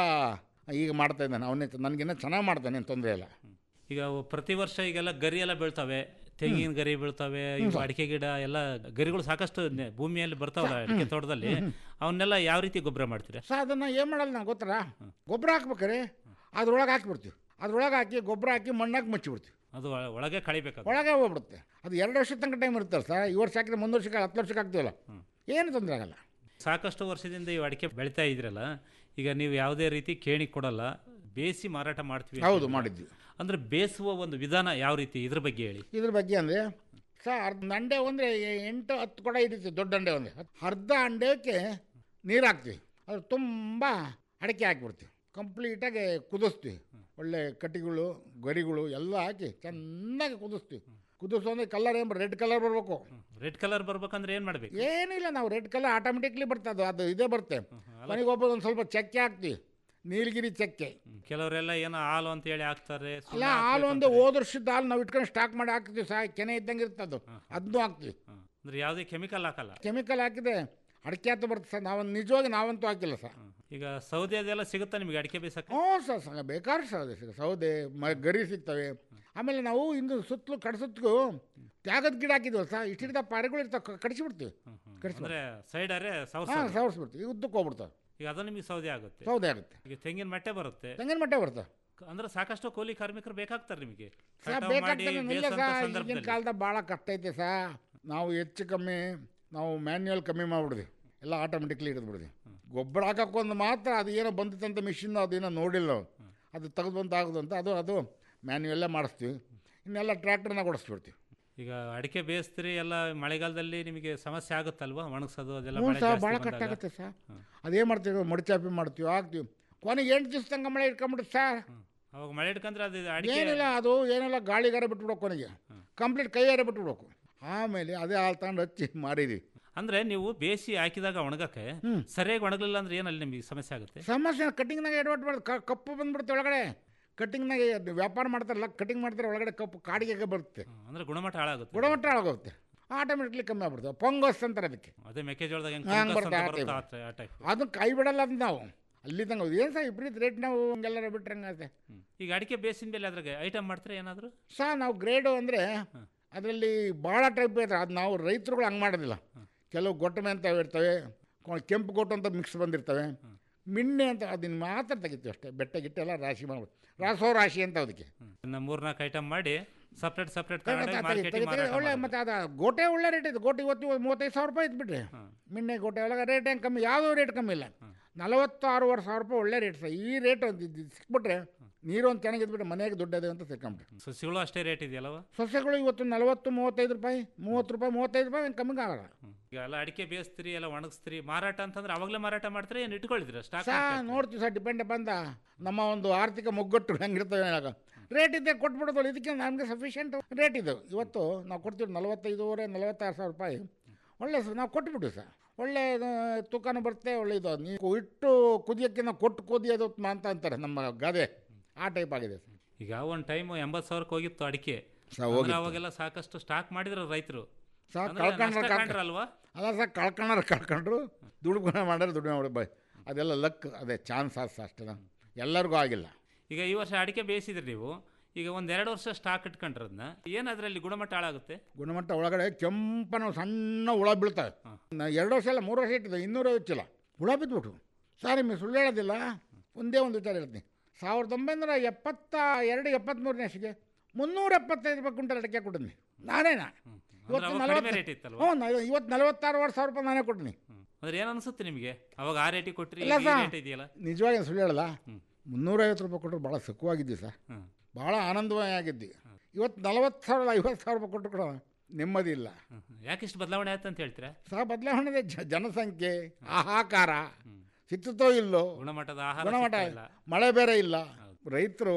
ಈಗ ಮಾಡ್ತಾ ಇದ್ದಾನೆ ಅವನೇ ನನಗಿನ್ನ ಚೆನ್ನಾಗಿ ಮಾಡ್ತಾನೆ ತೊಂದರೆ ಇಲ್ಲ ಈಗ ಪ್ರತಿ ವರ್ಷ ಈಗೆಲ್ಲ ಗರಿ ಎಲ್ಲ ಬೀಳ್ತವೆ ತೆಂಗಿನ ಗರಿ ಬೀಳ್ತವೆ ಇವು ಅಡಿಕೆ ಗಿಡ ಎಲ್ಲ ಗರಿಗಳು ಸಾಕಷ್ಟು ನೆ- ಭೂಮಿಯಲ್ಲಿ ಬರ್ತಾವಲ್ಲ ಅಡಿಕೆ ತೋಟದಲ್ಲಿ ಅವನ್ನೆಲ್ಲ ಯಾವ ರೀತಿ ಗೊಬ್ಬರ ಮಾಡ್ತೀರಾ ಸರ್ ಅದನ್ನು ಏನು ಮಾಡಲ್ಲ ನಾವು ಗೊತ್ತರ ಗೊಬ್ಬರ ಹಾಕ್ಬೇಕಾರೆ ಅದ್ರೊಳಗೆ ಹಾಕಿಬಿಡ್ತೀವಿ ಅದ್ರೊಳಗೆ ಹಾಕಿ ಗೊಬ್ಬರ ಹಾಕಿ ಮಣ್ಣಾಗಿ ಮುಚ್ಚಿಬಿಡ್ತೀವಿ ಅದು ಒಳ- ಒಳಗೆ ಕಳಿಬೇಕು ಒಳಗೆ ಹೋಗ್ಬಿಡುತ್ತೆ ಅದು ಎರಡು ವರ್ಷದ ತನಕ ಟೈಮ್ ಇರುತ್ತಲ್ಲ ಸರ್ ಈ ವರ್ಷ ಹಾಕಿದ್ರೆ ಮುಂದೆ ವರ್ಷಕ್ಕೆ ಹತ್ತು ವರ್ಷಕ್ಕೆ ಹಾಕ್ತೀವಲ್ಲ ಏನು ತೊಂದರೆ ಆಗಲ್ಲ ಸಾಕಷ್ಟು ವರ್ಷದಿಂದ ಈ ಅಡಿಕೆ ಬೆಳಿತಾ ಇದ್ರಲ್ಲ ಈಗ ನೀವು ಯಾವುದೇ ರೀತಿ ಕೇಣಿ ಕೊಡಲ್ಲ ಬೇಯಿಸಿ ಮಾರಾಟ ಮಾಡ್ತೀವಿ ಅಂತ ಹೌದು, ಹೇಳಿದ್ರೆ. ಮಾಡಿದ್ವಿ. ಅಂದ್ರೆ ಬೇಯಿಸುವ ಒಂದು ವಿಧಾನ ಯಾವ ರೀತಿ ಇದ್ರ ಬಗ್ಗೆ ಹೇಳಿ ಇದ್ರ ಬಗ್ಗೆ ಅಂದರೆ ಸರ್ ಅರ್ಧ ಅಂಡೆ ಅಂದರೆ ಎಂಟು ಹತ್ತು ಕೊಡ ಇರುತ್ತೆ ದೊಡ್ಡ ಅಂಡೆ ಒಂದು ಅರ್ಧ ಅಂಡಕ್ಕೆ ನೀರು ಹಾಕ್ತೀವಿ ಅದು ತುಂಬ ಅಡಿಕೆ ಹಾಕಿಬಿಡ್ತೀವಿ ಕಂಪ್ಲೀಟಾಗಿ ಕುದಿಸ್ತೀವಿ ಒಳ್ಳೆ ಕಟ್ಟಿಗಳು ಗರಿಗಳು ಎಲ್ಲ ಹಾಕಿ ಚೆನ್ನಾಗಿ ಕುದಿಸ್ತೀವಿ ಕುದಿಸು ಅಂದರೆ ಕಲರ್ ಏನು ರೆಡ್ ಕಲರ್ ಬರಬೇಕು ರೆಡ್ ಕಲರ್ ಬರ್ಬೇಕಂದ್ರೆ ಏನ್ ಮಾಡ್ಬೇಕು ಏನಿಲ್ಲ ನಾವು ರೆಡ್ ಕಲರ್ ಆಟೋಮೆಟಿಕ್ಲಿ ಬರ್ತದೆ ಅದು ಅದು ಇದೇ ಬರುತ್ತೆ ಮನೆಗೆ ಒಬ್ಬ ಒಂದು ಸ್ವಲ್ಪ ಚಕ್ಕೆ ಹಾಕ್ತೀವಿ ನೀಲಗಿರಿ ಚಕ್ಕೆ ಕೆಲವರೆಲ್ಲ ಏನೋ ಹಾಲು ಅಂತ ಹೇಳಿ ಹಾಕ್ತಾರೆ ಸುಣ್ಣ ಅಲ್ಲ ಹಾಕ್ಬೇಕು ಹಾಲು ಒಂದು ಅಂತಾರೆ. ಹೋದ ವರ್ಷದ ಹಾಲು ನಾವು ಇಟ್ಕೊಂಡು ಸ್ಟಾಕ್ ಮಾಡಿ ಹಾಕ್ತೀವಿ ಸಹ ಕೆನೆ ಇದ್ದಂಗೆ ಇರ್ತದೆ ಅದು ಅದನ್ನೂ ಹಾಕ್ತೀವಿ ಅಂದ್ರೆ ಯಾವುದೇ ಕೆಮಿಕಲ್ ಹಾಕಲ್ಲ ಕೆಮಿಕಲ್ ಹಾಕಿದೆ ಅಡಿಕೆ ಹತ್ತು ಬರುತ್ತೆ ಸರ್ ನಾವು ನಿಜವಾಗಿ ನಾವಂತೂ ಹಾಕಿಲ್ಲ ಸರ್ ಈಗ ಸೌದೆ ಅದೆಲ್ಲ ಸಿಗುತ್ತಾ ನಿಮಗೆ ಅಡಿಕೆ ಬೇಯಿಸಕ್ಕೆ ಹ್ಞೂ ಸರ್ ಸರ್ ಬೇಕಾದ್ರೆ ಸೌದೆ ಸಿಗ ಸೌದೆ ಮ ಗರಿ ಸಿಗ್ತವೆ ಆಮೇಲೆ ನಾವು ಇಂದು ಸುತ್ತಲೂ ಕಡ್ಸುತ್ತಗೂ ತ್ಯಾಗದ ಗಿಡ ಹಾಕಿದ್ವಲ್ಲ ಸರ್ ಇಷ್ಟಿಡ್ದ ಪಾರೆಗಳು ಇರ್ತಾವೆ ಕಡಿಸಿಬಿಡ್ತೀವಿ ಕಡಿಸಿ ಅಂದ್ರೆ ಸೈಡ್ ಅರೆ ಹಾಂ ಸವರ್ಸೋದು. ಸವರ್ಸ್ಬಿಡ್ತೀವಿ ಉದ್ದಕ್ಕೆ ಹೋಗ್ಬಿಡ್ತಾವೆ ಈಗ ಅದು ನಿಮಗೆ ಸೌದೆ ಆಗುತ್ತೆ ಸೌದೆ ಆಗುತ್ತೆ ಈಗ ತೆಂಗಿನ ಮಟ್ಟೆ ಬರುತ್ತೆ ತೆಂಗಿನ ಮಟ್ಟೆ ಬರ್ತವೆ ಅಂದ್ರೆ ಸಾಕಷ್ಟು ಕೂಲಿ ಕಾರ್ಮಿಕರು ಬೇಕಾಗ್ತಾರೆ ನಿಮಗೆ ಸರ್ ಕಟಾವು ಮಾಡಿ ಬೇಕಾಗ್ತದೆ ಇಲ್ಲ ಬೇಯಿಸೋಂಥ ಸರ್ ಈಗಿನ ಸಂದರ್ಭದಲ್ಲಿ ಕಾಲದಾಗ ಭಾಳ ಕಷ್ಟ ಐತೆ ಸಾ ನಾವು ಹೆಚ್ಚು ಕಮ್ಮಿ ನಾವು ಮ್ಯಾನ್ಯುವಲ್ ಕಮ್ಮಿ ಮಾಡಿಬಿಡ್ದು ಎಲ್ಲ ಆಟೋಮೆಟಿಕ್ಲಿ ಹಿಡಿದ್ಬಿಡ್ದು ಗೊಬ್ಬರ ಹಾಕೋಕ್ಕೊಂದು ಮಾತ್ರ ಅದು ಏನೋ ಬಂದಿತ್ತಂತ ಮಿಷಿನ್ ಅದೇನೋ ನೋಡಿಲ್ಲ ನಾವು. ಅದು ತೆಗೆದು ಬಂದು ಆಗೋದು ಅಂತ ಅದು ಅದು ಮ್ಯಾನ್ಯುವಲ್ಲೇ ಮಾಡಿಸ್ತೀವಿ ಇನ್ನೆಲ್ಲ ಟ್ರ್ಯಾಕ್ಟರ್ನ ಓಡಿಸ್ಬಿಡ್ತೀವಿ ಈಗ ಅಡಿಕೆ ಬೇಯಿಸ್ತೀರಿ ಎಲ್ಲ ಮಳೆಗಾಲದಲ್ಲಿ ನಿಮಗೆ ಸಮಸ್ಯೆ ಆಗುತ್ತಲ್ವಾ ಒಣಗಿಸೋದು ಅದೆಲ್ಲ ಹ್ಞೂ ಮಳೆ ಸರ್ ಜಾಸ್ತಿ ಭಾಳ ಬಂದಾಗ? ಕಷ್ಟ ಆಗುತ್ತೆ ಸರ್ ಅದೇನು ಮಾಡ್ತೀವಿ ಮಡಿಚಾಪಿ ಮಾಡ್ತೀವಿ ಹಾಕ್ತೀವಿ ಕೊನೆಗೆ ಎಂಟು ದಿವ್ಸ ತನಕ ಮಳೆ ಇಟ್ಕೊಂಬಿಡುತ್ತೆ ಸರ್ ಅವಾಗ ಮಳೆ ಇಟ್ಕೊಂಡ್ರೆ ಅದು ಅಡಿಕೆ ಏನಿಲ್ಲ ಅದು ಏನಿಲ್ಲ ಗಾಳಿಗಾರ ಬಿಟ್ಬಿಡ್ಬೇಕು ಕೊನೆಗೆ ಕಂಪ್ಲೀಟ್ ಕೈಯಾರೆ ಬಿಟ್ಬಿಡ್ಬೇಕು ಆಮೇಲೆ ಅದೇ ಹಾಲು ತಗೊಂಡು ಹಚ್ಚಿ ಮಾಡಿದ್ವಿ ಅಂದ್ರೆ ನೀವು ಬೇಯಿಸಿ ಹಾಕಿದಾಗ ಒಣಗಕ್ಕೆ ಸರಿಯಾಗಿ ಒಣಗಲಿಲ್ಲ ಅಂದ್ರೆ ಏನಲ್ಲಿ ನಿಮಗೆ ಸಮಸ್ಯೆ ಆಗುತ್ತೆ ಸಮಸ್ಯೆ ಕಟಿಂಗ್ನಾಗ ಎಡವಟ್ಬಾರ್ದು ಕಪ್ಪು ಬಂದ್ಬಿಡುತ್ತೆ ಒಳಗಡೆ ಕಟಿಂಗ್ನಾಗ ವ್ಯಾಪಾರ ಮಾಡ್ತಾರಲ್ಲ ಕಟಿಂಗ್ ಮಾಡ್ತಾರೆ ಒಳಗಡೆ ಕಪ್ಪು ಕಾಡಿಗೆ ಬರುತ್ತೆ ಅಂದ್ರೆ ಗುಣಮಟ್ಟ ಹಾಳಾಗುತ್ತೆ ಗುಣಮಟ್ಟ ಆಗೋಗುತ್ತೆ ಆಟೋಮೆಟಿಕ್ಲಿ ಕಮ್ಮಿ ಆಗ್ಬಿಡ್ತದೆ ಪೊಂಗಸ್ ಅಂತಾರೆ ಅದಕ್ಕೆ ಅದೇ ಮೆಕ್ಕೆಜೋಳದಾಗ ಹೆಂಗ್ ಹಂಗೆ ಫಂಗಸ್ ಬರುತ್ತೆ ಅಂತ ಆ ಬರುತ್ತೋ ಆ type. ಟ- ಆ ಟೈಪ್ ಅದನ್ನ ಕೈ ಬಿಡಲ್ಲ ಅಂತ ನಾವು ಅಲ್ಲಿ ತಂಗ ಏನು ಸಹ ವಿಪರೀತ ರೇಟ್ ನಾವು ಹಂಗೆಲ್ಲರ ಬಿಟ್ರೆ ಹಂಗಾಗುತ್ತೆ ಈಗ ಅಡಿಕೆ ಬೇಯಿಸಿದ ಮೇಲೆ ಅದ್ರಾಗೆ ಐಟಮ್ ಮಾಡ್ತಾರೆ ಏನಾದ್ರು ಸಹ ನಾವು ಗ್ರೇಡು ಅಂದರೆ ಅದರಲ್ಲಿ ಭಾಳ ಟೈಪ್ ಇರ್ತವೆ ಅದು ನಾವು ರೈತರುಗಳು ಹಂಗೆ ಮಾಡೋದಿಲ್ಲ ಕೆಲವು ಗೊಟ್ಟಮೆ ಅಂತ ಇರ್ತವೆ ಕೊ- ಕೆಂಪು ಗೊಟ್ಟು ಅಂತ ಮಿಕ್ಸ್ ಬಂದಿರ್ತವೆ ಮಿಣ್ಣೆ ಅಂತ ಅದನ್ನ ಮಾತ್ರ ತೆಗಿತೀವಿ ಅಷ್ಟೇ ಬೆಟ್ಟ ಗಿಟ್ಟೆಲ್ಲ ರಾಶಿ ಮಾಡ್ಬಿಟ್ಟು ರಾಸೋ ರಾಶಿ ಅಂತ ಅದಕ್ಕೆ ಇನ್ನು ಮೂರ್ನಾಲ್ಕು ಐಟಮ್ ಮಾಡಿ ಸಪ್ರೇಟ್ ಸಪ್ರೇಟ್ ತೆಗಿ- ತೆಗಿ- ತೆಗಿ- ತೆಗಿ- ತೆಗಿ- ಒಳ್ಳೆ ಮತ್ತೆ ಅದು ಗೋಟೆ ಒಳ್ಳೆ ರೇಟ್ ಇದೆ ಗೋಟೆ ಇವತ್ತು ಮೂವತ್ತೈದು ಸಾವಿರ ರೂಪಾಯಿ ಇತ್ತು ಬಿಡ್ರಿ ಮಿಣ್ಣೆ ಗೋಟೆ ಒಳಗೆ ರೇಟ್ ಹೆಂಗೆ ಕಮ್ಮಿ ಯಾವುದೋ ರೇಟ್ ಕಮ್ಮಿ ಇಲ್ಲ ನಲವತ್ತಾರೂವರೆ ಸಾವಿರ ರೂಪಾಯಿ ಒಳ್ಳೆ ರೇಟ್ ಸರ್ ಈ ರೇಟ್ ಒಂದು ಇದ್- ಇದ್ ಸಿಕ್ಬಿಟ್ರೆ ನೀರು ಒಂದು ಚೆನ್ನಾಗಿದ್ಬಿಟ್ರೆ ಮನೆಗೆ ದುಡ್ಡದೆ ಅಂತ ಸಿಕ್ಕೊಂಬಿಟ್ರೆ ಸಸಿಗಳು ಅಷ್ಟೇ ರೇಟ್ ಇದೆಯಲ್ಲವ ಸಸ್ಯಗಳು ಇವತ್ತು ನಲವತ್ತು ಮೂವತ್ತೈದು ರೂಪಾಯಿ ಮೂವತ್ತು ರೂಪಾಯಿ ಮೂವತ್ತೈದು ರೂಪಾಯಿ ಕಮ್ಮಿಗೆ ಆಗಲ್ಲ ಈಗ ಎಲ್ಲ ಅಡಿಕೆ ಬೇಯಿಸ್ತೀರಿ ಎಲ್ಲ ಒಣಗಿಸ್ತೀರಿ ಮಾರಾಟ ಅಂತಂದ್ರೆ ಅವಾಗಲೇ ಮಾರಾಟ ಮಾಡ್ತೀರಿ ಏನು ಇಟ್ಕೊಳಿದ್ರ ಸ್ಟಾಕ್ ಸಾ ನೋಡ್ತೀವಿ ಸರ್ ಡಿಪೆಂಡ್ ಬಂದ ನಮ್ಮ ಒಂದು ಆರ್ಥಿಕ ಮುಗ್ಗಟ್ಟು ಹೆಂಗಿರ್ತವೆ ಆಗ ರೇಟ್ ಇದೆ ಕೊಟ್ಬಿಡೋದು ಇದಕ್ಕೆ ನಮಗೆ ಸಫಿಷಿಯೆಂಟ್ ರೇಟ್ ಇದು ಇವತ್ತು ನಾವು ಕೊಡ್ತೀವಿ ನಲವತ್ತೈದೂವರೆ ನಲವತ್ತಾರು ಸಾವಿರ ರೂಪಾಯಿ ಒಳ್ಳೆ ಸ- ನಾವು ಕೊಟ್ಬಿಟ್ಟು ಸರ್ ಒಳ್ಳೆ ಇದು ತೂಕನೂ ಬರುತ್ತೆ ಒಳ್ಳೆ ಇದು ನೀವು ಇಟ್ಟು ಕುದಿಯೋಕ್ಕೆ ನಾವು ಕೊಟ್ಟು ಕುದಿಯೋದು ಅಂತ ಅಂತಾರೆ ನಮ್ಮ ಗಾದೆ ಆ ಟೈಪ್ ಆಗಿದೆ ಸರ್ ಈಗ ಒಂದು ಟೈಮ್ ಎಂಬತ್ತು ಸಾವಿರಕ್ಕೆ ಹೋಗಿತ್ತು ಅಡಿಕೆ ಸಾ, ಅಂದ್ರೆ ಹೋಗಿತ್ತು. ಅವಾಗೆಲ್ಲ ಸಾಕಷ್ಟು ಸ್ಟಾಕ್ ಮಾಡಿದ್ರು ರೈತರು ಸಾ ಅಂದ್ರೆ ಕಳ್ಕೊಂಡ್ರೆ ನಷ್ಟ ಕಳ್ಕ- ಕಂಡ್ರಲ್ವಾ ಅಲ್ಲ ಸರ್ ಕಳ್ಕೊಂಡ್ರೆ ಕಳ್ಕೊಂಡ್ರು ದುಡ್ಡು ಮಾಡ್ಯಾರ ದುಡ್ಡು ಮಾಡಿ ಬೈ ಅದೆಲ್ಲ ಲಕ್ ಅದೇ ಚಾನ್ಸ್ ಅಷ್ಟೇ ಅಷ್ಟೇ ಎಲ್ಲರಿಗೂ ಆಗಿಲ್ಲ ಈಗ ಈ ವರ್ಷ ಅಡಿಕೆ ಬೇಯಿಸಿದ್ರಿ ನೀವು ಈಗ ಒಂದ್ ಎರಡು ವರ್ಷ ಸ್ಟಾಕ್ ಇಟ್ಕೊಂಡ್ರದ್ನ ಏನ್ ಅದ್ರಲ್ಲಿ ಗುಣಮಟ್ಟ ಹಾಳಾಗುತ್ತೆ ಗುಣಮಟ್ಟ ಒಳಗಡೆ ಕೆಂಪನ ಸಣ್ಣ ಹುಳ ಬೀಳ್ತವೆ ನಾ ಎರಡು ವರ್ಷ ಅಲ್ಲ ಮೂರು ವರ್ಷ ಇಟ್ಟಿದ್ದೆ ಇನ್ನೂರೈವತ್ತು ಚೀಲ ಹುಳ ಬಿದ್ದುಬಿಟ್ರು ಸರ್ ನಿಮಗೆ ಸುಳ್ಳು ಹೇಳೋದಿಲ್ಲ ಒಂದೇ ಒಂದು ವಿಚಾರ ಹೇಳ್ತೀನಿ ಸಾವಿರದ ಒಂಬೈನೂರ ಎಪ್ಪತ್ತ ಎರಡು ಎಪ್ಪತ್ತ್ಮೂರನೇ ಅಷ್ಟಿಗೆ ಮುನ್ನೂರ ಎಪ್ಪತ್ತೈದು ರೂಪಾಯಿ ಕ್ವಿಂಟಲ್ ಅಡಿಕೆ ಕೊಟ್ಟಿನಿ ನಾನೇನಾ ಇವತ್ತು ಅವಾಗ ನಲವತ್ತು ಕಡಿಮೆ rate ಇತ್ತಲ್ವಾ? ಹ್ಞೂ ನಾ- ಇವತ್ತು ನಲವತ್ತಾರು ಸಾವಿರ ರೂಪಾಯಿ ನಾನೇ ಕೊಟ್ಟಿನಿ ಅಂದ್ರೆ ಏನ್ ಅನ್ಸುತ್ತೆ ನಿಮಗೆ ಅವಾಗ ಆ ರೇಟಿಗೆ ಕೊಟ್ರಿ ಇಲ್ಲ ಈ ಸರ್ ರೇಟ್ ಇದೆಯಲ್ಲ ನಿಜವಾಗಿ ಸುಳ್ಳು ಹೇಳಲ್ಲ ಮುನ್ನೂರೈವತ್ತು ರೂಪಾಯಿ ಕೊಟ್ಟರು ಭಾಳ ಸುಖವಾಗಿದ್ವಿ ಸರ್ ಭಾಳ ಆನಂದಮಯ ಆಗಿದ್ವಿ ಇವತ್ತು ನಲವತ್ತು ಸಾವಿರ ಐವತ್ತು ಸಾವಿರ ರೂಪಾಯಿ ಕೊಟ್ಟರು ಕೂಡ ನೆಮ್ಮದಿ ಇಲ್ಲ ಯಾಕೆ ಇಷ್ಟು ಬದಲಾವಣೆ ಆಯ್ತು ಅಂತ ಹೇಳ್ತೀರಾ ಸಹ ಬದಲಾವಣೆ ಇದೆ. ಜ- ಜನಸಂಖ್ಯೆ ಆಹಾಕಾರ ಸಿಕ್ತೋ ಇಲ್ಲೋ ಗುಣಮಟ್ಟದ ಆಹಾರ ಗುಣಮಟ್ಟ ಸಿಗ್ತಾ ಇಲ್ಲ. ಮಳೆ ಬೇರೆ ಇಲ್ಲ ರೈತರು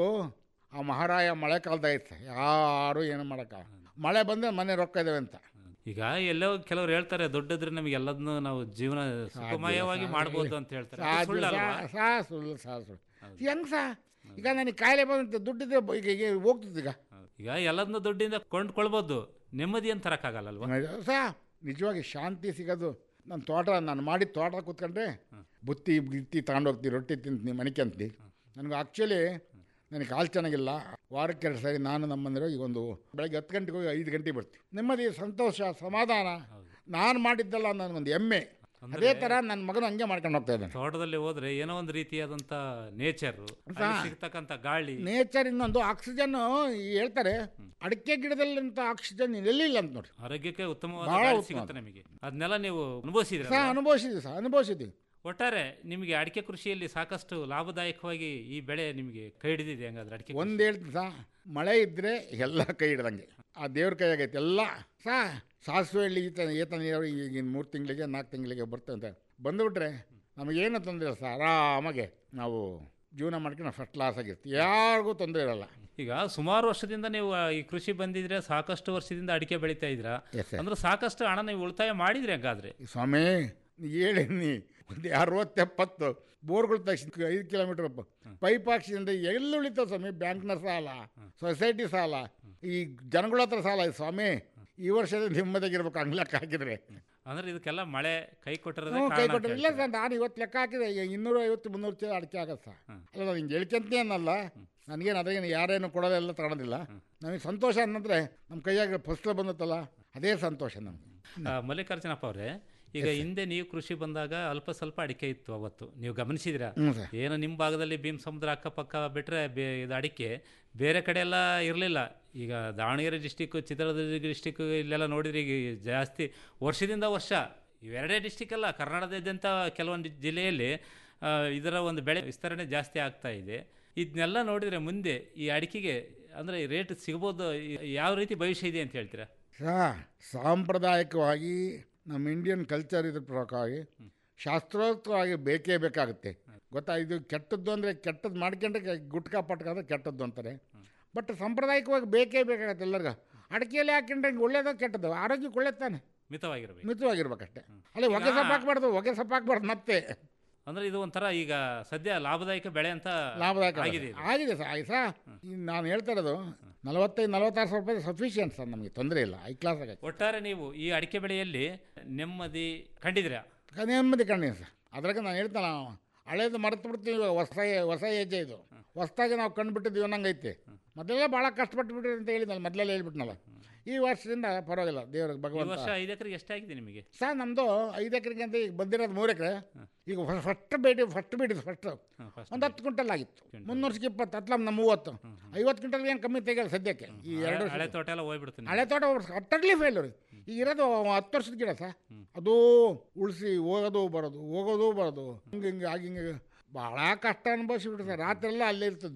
ಆ ಮಹಾರಾಯ ಮಳೆ ಕಾಲದ ಐತೆ ಯಾರು ಏನು ಮಾಡೋಕ್ಕ ಮಳೆ ಬಂದರೆ ಮನೆ ರೊಕ್ಕ ಇದಾವೆ ಅಂತ ಈಗ ಎಲ್ಲೋ ಕೆಲವ್ರು ಹೇಳ್ತಾರೆ ದೊಡ್ಡದ್ರೆ ನಮಗೆ ಎಲ್ಲದನ್ನು ನಾವು ಜೀವನ ಸುಖಮಯವಾಗಿ ಮಾಡ್ಬೋದು ಅಂತ ಹೇಳ್ತಾರೆ ಅದು ಸಾಧ್ಯ ಸುಳ್ಳಲ್ವಾ? ಸಾ- ಸಾ ಸುಳ್ಳು ಸಾ ಸುಳ್ಳು ಹೆಂಗ್ ಸಾ ಈಗ ನನಗೆ ಕಾಯಿಲೆ ಬಂದಂತೆ ದುಡ್ಡಿದ್ರೆ ಬ- ಈಗ ಈಗ ಹೋಗ್ತದೆ ಈಗ ಈಗ ಎಲ್ಲದನ್ನು ದುಡ್ಡಿಂದ ಕೊಂಡ್ಕೊಳ್ಬೋದು ನೆಮ್ಮದಿ ಅಂತ ತರಕ್ಕಾಗಲ್ಲಲ್ವಾ ಸಾ ನಿಜವಾಗಿ ಶಾಂತಿ ಸಿಗೋದು ನನ್ನ ತೋಟ ನಾನು ಮಾಡಿದ ತೋಟ ಕೂತ್ಕೊಂಡ್ರೆ ಬುತ್ತಿ ಗಿತ್ತಿ ತಗೊಂಡೋಗ್ತೀವಿ ರೊಟ್ಟಿ ತಿಂತೀನಿ ಮನೆಗೆ ಅಂತೀನಿ ನನಗೆ ಆ್ಯಕ್ಚುಲಿ ನನಗೆ ಕಾಲು ಚೆನ್ನಾಗಿಲ್ಲ ವಾರಕ್ಕೆ ಎರಡು ಸಾರಿ ನಾನು ನಮ್ಮಂದಿರೋ ಈಗ ಒಂದು ಬೆಳಗ್ಗೆ ಹತ್ತು ಗಂಟೆಗೆ ಹೋಗಿ ಐದು ಗಂಟೆಗೆ ಬರ್ತೀವಿ ನೆಮ್ಮದಿ ಸಂತೋಷ ಸಮಾಧಾನ ನಾನು ಮಾಡಿದ್ದಲ್ಲ ನನಗೊಂದು ಹೆಮ್ಮೆ ಅದೇ ಥರ ನನ್ನ ಮಗನ ಹಂಗೆ ಮಾಡ್ಕೊಂಡು ಹೋಗ್ತಾ ಇದ್ದಾನೆ ತೋಟದಲ್ಲಿ ಹೋದ್ರೆ ಏನೋ ಒಂದು ರೀತಿಯಾದಂತ ನೇಚರ್ ಸಾ- ಸಿಗ್ತಕ್ಕಂಥ ಗಾಳಿ ನೇಚರ್ ಇನ್ನೊಂದು ಆಕ್ಸಿಜನ್ ಹೇಳ್ತಾರೆ ಅಡಿಕೆ ಗಿಡದಲ್ಲಿಂತ ಆಕ್ಸಿಜನ್ ಎಲ್ಲಿಲ್ಲ ಅಂತ ನೋಡಿ ಆರೋಗ್ಯಕ್ಕೆ ಉತ್ತಮವಾದ ಬಹಳ ಗಾಳಿ ಉತ್ತಮ. ಸಿಗುತ್ತೆ ನಮಗೆ ಅದನ್ನೆಲ್ಲ ನೀವು ಅನುಭವಿಸಿದ್ರೆ ಸಹ ಅನುಭವಿಸಿದ್ವಿ ಸಹ ಅನುಭವಿಸಿದ್ವಿ ಒಟ್ಟಾರೆ ನಿಮಗೆ ಅಡಿಕೆ ಕೃಷಿಯಲ್ಲಿ ಸಾಕಷ್ಟು ಲಾಭದಾಯಕವಾಗಿ ಈ ಬೆಳೆ ನಿಮಗೆ ಕೈ ಹಿಡಿದಿದೆ ಹಂಗಾದ್ರೆ ಅಡಿಕೆ ಒಂದು ಹೇಳ್ತೀನಿ ಸಾ ಮಳೆ ಇದ್ದರೆ ಎಲ್ಲ ಕೈ ಹಿಡ್ದಂಗೆ ಆ ದೇವ್ರ ಕೈ ಆಗೈತೆ ಎಲ್ಲ ಸಾ ಸಾಸಿವೆ ಹಳ್ಳಿ ಈತ ಏತ ನೀರಾವರಿ ಈಗಿನ ಮೂರು ತಿಂಗಳಿಗೆ ನಾಲ್ಕು ತಿಂಗಳಿಗೆ ಬರ್ತದೆ ಅಂತ ಬಂದುಬಿಟ್ರೆ ನಮಗೇನು ತೊಂದರೆ ಇಲ್ಲ ಸರ್ ಆರಾಮಾಗೆ ನಾವು ಜೀವನ ಮಾಡ್ಕೊಂಡು ಫಸ್ಟ್ ಕ್ಲಾಸ್ ಆಗಿರ್ತೀವಿ ಯಾರಿಗೂ ತೊಂದರೆ ಇರಲ್ಲ ಈಗ ಸುಮಾರು ವರ್ಷದಿಂದ ನೀವು ಆ, ಈ ಕೃಷಿ ಬಂದಿದ್ರೆ ಸಾಕಷ್ಟು ವರ್ಷದಿಂದ ಅಡಿಕೆ ಬೆಳಿತಾ ಇದ್ರ Yes, sir. ಅಂದ್ರೆ ಸಾಕಷ್ಟು ಹಣ ನೀವು ಉಳಿತಾಯ ಮಾಡಿದ್ರಿ ಹಂಗಾದ್ರೆ ಸ್ವಾಮಿ ನೀ ಹೇಳಿ ನೀ ಒಂದು ಅರವತ್ತೆಪ್ಪತ್ತು ಬೋರ್ಗಳು ತಕ್ಷಣ ಐದು ಕಿಲೋಮೀಟರ್ ಪೈಪ್ ಹಾಕ್ಸಿದ್ರೆ ಎಲ್ಲಿ ಉಳಿತಾವ ಸ್ವಾಮಿ ಬ್ಯಾಂಕ್ನ ಸಾಲ ಸೊಸೈಟಿ ಸಾಲ ಈ ಜನಗಳ ಹತ್ರ ಸಾಲ ಇದೆ ಸ್ವಾಮಿ ಈ ವರ್ಷದ ನೆಮ್ಮದಿಯಾಗಿರ್ಬೇಕು ಹಂಗೆ ಲೆಕ್ಕ ಹಾಕಿದ್ರೆ ಅಂದ್ರೆ ಇದಕ್ಕೆಲ್ಲ ಮಳೆ ಕೈ ಕೊಟ್ಟಿರೋದೇ ಹ್ಞೂ ಕೈ ಕಾರಣ ಅಂತ ಕೊಟ್ಟರೆ ಇಲ್ಲ ಹೇಳ್ತೀರಾ? ಸರ್ ನಾನು ಇವತ್ತು ಲೆಕ್ಕ ಹಾಕಿದೆ ಈಗ ಇನ್ನೂರ ಐವತ್ತು ಮುನ್ನೂರು ಚೀಲ ಅಡಿಕೆ ಆಗತ್ತೆ ಸರ್ ಅಲ್ಲ ನಾನು ಹಿಂಗೆ ಹೇಳ್ಕೊಂತ ಅನ್ನಲ್ಲ ನನಗೇನು ಅದೇನು ಯಾರೇನು ಕೊಡೋದೆಲ್ಲ ತಗೊಳೋದಿಲ್ಲ ನಮಗೆ ಸಂತೋಷ ಅನ್ನಂದ್ರೆ ನಮ್ಮ ಕೈಯಾಗ ಫಸ್ಲ್ ಬಂದತ್ತಲ್ಲ ಅದೇ ಸಂತೋಷ ನಮಗೆ ಆ, ಮಲ್ಲಿಕಾರ್ಜುನಪ್ಪ ಅವರೇ ಈಗ ಹಿಂದೆ ನೀವು ಕೃಷಿ ಬಂದಾಗ ಅಲ್ಪ ಸ್ವಲ್ಪ ಅಡಿಕೆ ಇತ್ತು ಅವತ್ತು ನೀವು ಗಮನಿಸಿದ್ರ ಹ್ಞೂ ಸರ್. ಏನು ನಿಮ್ಮ ಭಾಗದಲ್ಲಿ ಭೀಮ್ ಸಮುದ್ರ ಅಕ್ಕಪಕ್ಕ ಬಿಟ್ಟರೆ ಬೇ ಇದು ಅಡಿಕೆ ಬೇರೆ ಕಡೆ ಎಲ್ಲ ಇರಲಿಲ್ಲ ಈಗ ದಾವಣಗೆರೆ ಡಿಸ್ಟಿಕ್ಕು ಚಿತ್ರದುರ್ಗ ಡಿಸ್ಟಿಕ್ಕು ಇಲ್ಲೆಲ್ಲ ನೋಡಿದ್ರೆ ಈಗ ಜಾಸ್ತಿ ವರ್ಷದಿಂದ ವರ್ಷ ಇವೆರಡೇ ಡಿಸ್ಟಿಕ್ ಅಲ್ಲ ಕರ್ನಾಟಕದಾದ್ಯಂತ ಕೆಲವೊಂದು ಜಿಲ್ಲೆಯಲ್ಲಿ ಆ, ಇದರ ಒಂದು ಬೆಳೆ ವಿಸ್ತರಣೆ ಜಾಸ್ತಿ ಆಗ್ತಾ ಇದೆ ಇದನ್ನೆಲ್ಲ ನೋಡಿದರೆ ಮುಂದೆ ಈ ಅಡಿಕೆಗೆ ಅಂದರೆ ರೇಟ್ ಸಿಗ್ಬೋದು ಈ- ಯಾವ ರೀತಿ ಭವಿಷ್ಯ ಇದೆ ಅಂತ ಹೇಳ್ತೀರಾ ಸಾ ಸಾಂಪ್ರದಾಯಿಕವಾಗಿ ನಮ್ಮ ಇಂಡಿಯನ್ ಕಲ್ಚರ್ ಇದ್ರ ಪ್ರಕಾರವಾಗಿ ಶಾಸ್ತ್ರೋಕ್ತವಾಗಿ ಬೇಕೇ ಬೇಕಾಗುತ್ತೆ ಗೊತ್ತಾ ಇದು ಕೆಟ್ಟದ್ದು ಅಂದರೆ ಕೆಟ್ಟದ್ದು ಮಾಡ್ಕೊಂಡ್ರೆ ಗುಟ್ಕಾ ಪಟ್ಕ ಅಂದರೆ ಕೆಟ್ಟದ್ದು ಅಂತಾರೆ ಬಟ್ ಸಾಂಪ್ರದಾಯಿಕವಾಗಿ ಬೇಕೇ ಬೇಕಾಗತ್ತೆ ಎಲ್ಲರಿಗೂ ಅಡಿಕೆಯಲ್ಲಿ ಹಾಕೊಂಡ್ರೆ ಹಿಂಗೆ ಒಳ್ಳೇದೋ ಕೆಟ್ಟದ್ದು ಆರೋಗ್ಯಕ್ಕೆ ಒಳ್ಳೇದು ತಾನೆ ಮಿತವಾಗಿರಬೇಕು ಮಿತವಾಗಿರ್ಬೇಕಷ್ಟೇ ಅಲ್ಲಿ ಹೊಗೆ ಸೊಪ್ಪು ಹಾಕ್ಬಾರ್ದು ಹೊಗೆ ಸೊಪ್ಪು ಹಾಕ್ಬಾರ್ದು ಮತ್ತೆ ಅಂದ್ರೆ ಇದು ಒಂಥರ ಈಗ ಸದ್ಯ ಲಾಭದಾಯಕ ಬೆಳೆ ಅಂತ ಲಾಭದಾಯಕ ಆಗಿದೆ ಇದು. ಆಗಿದೆ ಸರ್ ಆಗಿ ಸರ್ ನಾನು ಹೇಳ್ತಾ ಇರೋದು ನಲವತ್ತೈದು ನಲವತ್ತಾರು ಸಾವಿರ ರೂಪಾಯಿ ಸಫಿಷಿಯೆಂಟ್ ಸರ್ ನಮಗೆ ತೊಂದರೆ ಇಲ್ಲ ಐ ಕ್ಲಾಸ್ ಆಗಿ ಒಟ್ಟಾರೆ ನೀವು ಈ ಅಡಿಕೆ ಬೆಳೆಯಲ್ಲಿ ನೆಮ್ಮದಿ ಕಂಡಿದ್ದೀರಾ ನೆಮ್ಮದಿ ಕಂಡಿನಿ ಸರ್ ಅದ್ರಾಗ ನಾನು ಹೇಳ್ತಾನ ಹಳೇದು ಮರೆತು ಬಿಡ್ತೀವಿ ಇವಾಗ ಹೊಸ ಹೊಸ ಹೆಜ್ಜೆ ಇದು ಹೊಸದಾಗಿ ನಾವು ಕಂಡುಬಿಟ್ಟಿದ್ದೀವಿ ಅನ್ನಂಗೈತೆ ಮೊದಲೆಲ್ಲ ಭಾಳ ಕಷ್ಟಪಟ್ಟು ಬಿಟ್ರಿ ಅಂತ ಹೇಳಿದ್ನಲ್ಲ ಮೊದಲೆಲ್ಲ ಹೇಳ್ಬಿಟ್ನಲ್ಲ ಈ ವರ್ಷದಿಂದ ಪರವಾಗಿಲ್ಲ ದೇವ್ರಿಗೆ ಈ ಭಗವಂತ ವರ್ಷ ಐದು ಎಕರೆಗೆ ಎಷ್ಟಾಗಿದೆ ನಿಮಗೆ ಸರ್ ನಮ್ಮದು ಐದು ಎಕರೆಗೆ ಅಂತ ಈಗ ಬಂದಿರೋದು ಮೂರು ಎಕರೆ ಈಗ ಫಸ್ಟ್ ಬೇಡಿ ಫಸ್ಟ್ ಬೇಡಿದ್ದು ಫಸ್ಟ್ ಒಂದು ಹತ್ತು ಕ್ವಿಂಟಲ್ ಆಗಿತ್ತು ಮುನ್ನೂರಕ್ಕೆ ಇಪ್ಪತ್ತು ಹತ್ತು ನಮ್ಮ ಮೂವತ್ತು ಐವತ್ತು ಕ್ವಿಂಟಲ್ ಏನು ಕಮ್ಮಿ ತೆಗಿಯಲ್ಲ ಸದ್ಯಕ್ಕೆ ಈ ಎರಡು ಹಳೆ ವರ್ಷ ತೋಟ ಎಲ್ಲ ಹೋಗ್ಬಿಡ್ತೀನಿ ಹಳೆ ತೋಟ ಅಟ್ಟರ್ಲಿ ಫೇಲ್ಯೂರ್ ಈಗ ಇರೋದು ಹತ್ತು ವರ್ಷದ ಗಿಡ ಸರ್ ಅದು ಉಳಿಸಿ ಹೋಗೋದು ಬರೋದು ಹೋಗೋದು ಬರೋದು ಹಿಂಗೆ ಹಿಂಗೆ ಆಗಿ ಹಿಂಗೆ ಭಾಳ ಕಷ್ಟ ಅನುಭವಿಸ್ಬಿಟ್ಟು ಸರ್ ರಾತ್ರಿ ಎಲ್ಲ ಅಲ್ಲೇ ಇರ್ತಿದ್ವಿ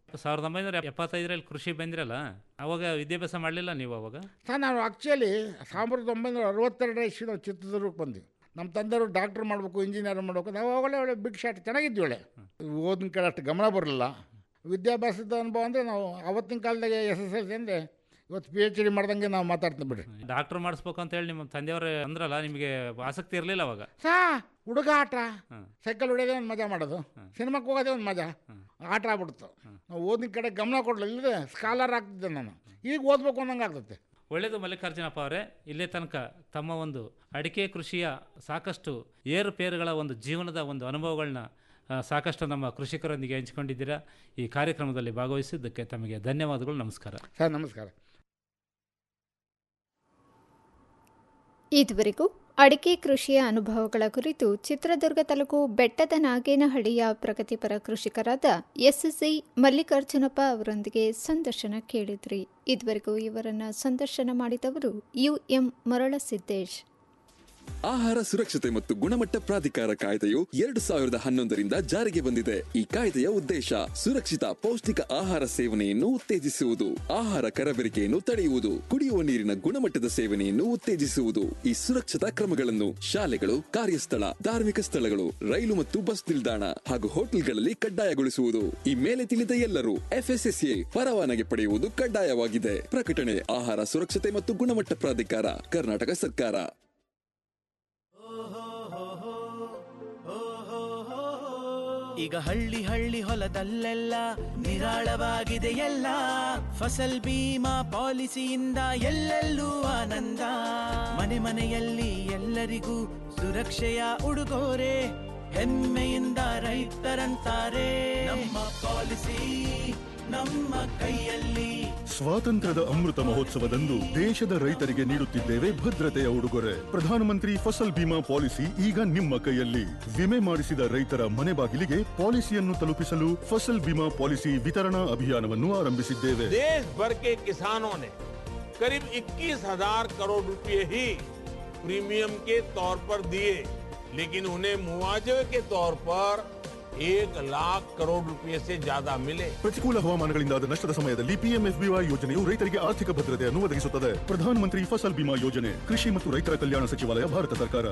ಸಾವಿರದ ಒಂಬೈನೂರ ಎಪ್ಪತ್ತೈದರಲ್ಲಿ ಕೃಷಿ ಬಂದಿರಲ್ಲ ಅವಾಗ ವಿದ್ಯಾಭ್ಯಾಸ ಮಾಡಲಿಲ್ಲ ನೀವು ಅವಾಗ ಸರ್ ನಾವು ಆ್ಯಕ್ಚುಲಿ ಸಾವಿರದ ಒಂಬೈನೂರ ಅರವತ್ತೆರಡರ ಇಸ್ವಿ ನಾವು ಚಿತ್ರದುರ್ಗಕ್ಕೆ ಬಂದ್ವಿ ನಮ್ಮ ತಂದೆಯವರು ಡಾಕ್ಟ್ರ್ ಮಾಡಬೇಕು ಇಂಜಿನಿಯರ್ ಮಾಡಬೇಕು ನಾವು ಅವಾಗಲೇ ಒಳ್ಳೆ ಬಿಗ್ ಶಾಟ್ ಚೆನ್ನಾಗಿದ್ವಿ ಒಳ್ಳೆ ಓದಿನ ಕಡೆ ಅಷ್ಟು ಗಮನ ಬರಲಿಲ್ಲ ವಿದ್ಯಾಭ್ಯಾಸದ ಅನುಭವ ಅಂದರೆ ನಾವು ಅವತ್ತಿನ ಕಾಲದಾಗೆ ಎಸ್ ಎಸ್ ಎಲ್ ಸಿ ಅಂದರೆ ಇವತ್ತು ಪಿ ಎಚ್ ಡಿ ಮಾಡ್ದಂಗೆ ನಾವು ಮಾತಾಡ್ತೀವಿ ಬಿಡ್ರಿ ಡಾಕ್ಟರ್ ಮಾಡಿಸ್ಬೇಕು ಅಂತ ಹೇಳಿ ನಿಮ್ಮ ತಂದೆಯವರು ಅಂದ್ರಲ್ಲ ನಿಮಗೆ ಆಸಕ್ತಿ ಇರಲಿಲ್ಲ ಅವಾಗ ಸಾ ಹುಡುಗ ಆಟ ಸೈಕಲ್ ಹೊಡೆಯೋದೇ ಒಂದು ಮಜಾ ಮಾಡೋದು ಸಿನಿಮಾಕ್ಕೆ ಹೋಗೋದೇ ಒಂದು ಮಜಾ ಆಟ ಆಗ್ಬಿಡ್ತು ನಾವು ಓದಿನ ಕಡೆ ಗಮನ ಕೊಡಲಿಲ್ಲ ಇಲ್ಲದೆ ಸ್ಕಾಲರ್ ಆಗ್ತಿದ್ದೆ ನಾನು ಈಗ ಓದ್ಬೇಕು ಅನ್ನಂಗೆ ಆಗ್ತೈತೆ ಒಳ್ಳೆಯದು ಮಲ್ಲಿಕಾರ್ಜುನಪ್ಪ ಅವರೇ ಇಲ್ಲೇ ತನಕ ತಮ್ಮ ಒಂದು ಅಡಿಕೆ ಕೃಷಿಯ ಸಾಕಷ್ಟು ಏರುಪೇರುಗಳ ಒಂದು ಜೀವನದ ಒಂದು ಅನುಭವಗಳನ್ನ ಆ, ಸಾಕಷ್ಟು ನಮ್ಮ ಕೃಷಿಕರೊಂದಿಗೆ ಹಂಚಿಕೊಂಡಿದ್ದೀರಾ ಈ ಕಾರ್ಯಕ್ರಮದಲ್ಲಿ ಭಾಗವಹಿಸಿದ್ದಕ್ಕೆ ತಮಗೆ ಧನ್ಯವಾದಗಳು ನಮಸ್ಕಾರ ಸರ್ ನಮಸ್ಕಾರ ಇದುವರೆಗೂ ಅಡಿಕೆ ಕೃಷಿಯ ಅನುಭವಗಳ ಕುರಿತು ಚಿತ್ರದುರ್ಗ ತಾಲೂಕು ಬೆಟ್ಟದ ನಾಗೇನಹಳ್ಳಿಯ ಪ್ರಗತಿಪರ ಕೃಷಿಕರಾದ ಎಸ್ಎಸ್ಸಿ ಮಲ್ಲಿಕಾರ್ಜುನಪ್ಪ ಅವರೊಂದಿಗೆ ಸಂದರ್ಶನ ಕೇಳಿದ್ರಿ ಇದುವರೆಗೂ ಇವರನ್ನ ಸಂದರ್ಶನ ಮಾಡಿದವರು ಯು ಎಂ ಮರಳಸಿದ್ದೇಶ್ ಆಹಾರ ಸುರಕ್ಷತೆ ಮತ್ತು ಗುಣಮಟ್ಟ ಪ್ರಾಧಿಕಾರ ಕಾಯ್ದೆಯು ಎರಡು ಸಾವಿರದ ಹನ್ನೊಂದರಿಂದ ಜಾರಿಗೆ ಬಂದಿದೆ ಈ ಕಾಯ್ದೆಯ ಉದ್ದೇಶ ಸುರಕ್ಷಿತ ಪೌಷ್ಟಿಕ ಆಹಾರ ಸೇವನೆಯನ್ನು ಉತ್ತೇಜಿಸುವುದು ಆಹಾರ ಕರಬೇರಿಕೆಯನ್ನು ತಡೆಯುವುದು ಕುಡಿಯುವ ನೀರಿನ ಗುಣಮಟ್ಟದ ಸೇವನೆಯನ್ನು ಉತ್ತೇಜಿಸುವುದು ಈ ಸುರಕ್ಷತಾ ಕ್ರಮಗಳನ್ನು ಶಾಲೆಗಳು ಕಾರ್ಯಸ್ಥಳ ಧಾರ್ಮಿಕ ಸ್ಥಳಗಳು ರೈಲು ಮತ್ತು ಬಸ್ ನಿಲ್ದಾಣ ಹಾಗೂ ಹೋಟೆಲ್ಗಳಲ್ಲಿ ಕಡ್ಡಾಯಗೊಳಿಸುವುದು ಈ ಮೇಲೆ ತಿಳಿದ ಎಲ್ಲರೂ ಎಫ್ಎಸ್ಎಸ್ಎ ಪರವಾನಗಿ ಪಡೆಯುವುದು ಕಡ್ಡಾಯವಾಗಿದೆ ಪ್ರಕಟಣೆ ಆಹಾರ ಸುರಕ್ಷತೆ ಮತ್ತು ಗುಣಮಟ್ಟ ಪ್ರಾಧಿಕಾರ ಕರ್ನಾಟಕ ಸರ್ಕಾರ ಈಗ ಹಳ್ಳಿ ಹಳ್ಳಿ ಹೊಲದಲ್ಲೆಲ್ಲ ನಿರಾಳವಾಗಿದೆ ಎಲ್ಲ ಫಸಲ್ ಬೀಮಾ ಪಾಲಿಸಿಯಿಂದ ಎಲ್ಲೆಲ್ಲೂ ಆನಂದ ಮನೆ ಮನೆಯಲ್ಲಿ ಎಲ್ಲರಿಗೂ ಸುರಕ್ಷೆಯ ಉಡುಗೊರೆ ಹೆಮ್ಮೆಯಿಂದ ರೈತರಂತಾರೆ ನಮ್ಮ ಪಾಲಿಸಿ ನಮ್ಮ ಕೈಯಲ್ಲಿ ಸ್ವಾತಂತ್ರ್ಯದ ಅಮೃತ ಮಹೋತ್ಸವದಂದು ದೇಶದ ರೈತರಿಗೆ ನೀಡುತ್ತಿದ್ದೇವೆ ಭದ್ರತೆಯ ಉಡುಗೊರೆ ಪ್ರಧಾನಮಂತ್ರಿ ಫಸಲ್ ಬಿಮಾ ಪಾಲಿಸಿ ಈಗ ನಿಮ್ಮ ಕೈಯಲ್ಲಿ ವಿಮೆ ಮಾಡಿಸಿದ ರೈತರ ಮನೆ ಬಾಗಿಲಿಗೆ ಪಾಲಿಸಿಯನ್ನು ತಲುಪಿಸಲು ಫಸಲ್ ಬಿಮಾ ಪಾಲಿಸಿ ವಿತರಣಾ ಅಭಿಯಾನವನ್ನು ಆರಂಭಿಸಿದ್ದೇವೆ देश भर के किसानों ने करीब 21,000 करोड़ रुपए ही प्रीमियम के तौर पर दिए लेकिन उन्हें मुआवजे के तौर पर एक लाख करोड़ रुपए से ज्यादा मिले ಪ್ರತಿಕೂಲ ಹವಾಮಾನಗಳಿಂದಾದ ನಷ್ಟದ ಸಮಯದಲ್ಲಿ ಪಿಎಂಎಫ್ಬಿವೈ ಯೋಜನೆಯು ರೈತರಿಗೆ ಆರ್ಥಿಕ ಭದ್ರತೆಯನ್ನು ಒದಗಿಸುತ್ತದೆ ಪ್ರಧಾನಮಂತ್ರಿ ಫಸಲ್ ಬಿಮಾ ಯೋಜನೆ ಕೃಷಿ ಮತ್ತು ರೈತರ ಕಲ್ಯಾಣ ಸಚಿವಾಲಯ ಭಾರತ ಸರ್ಕಾರ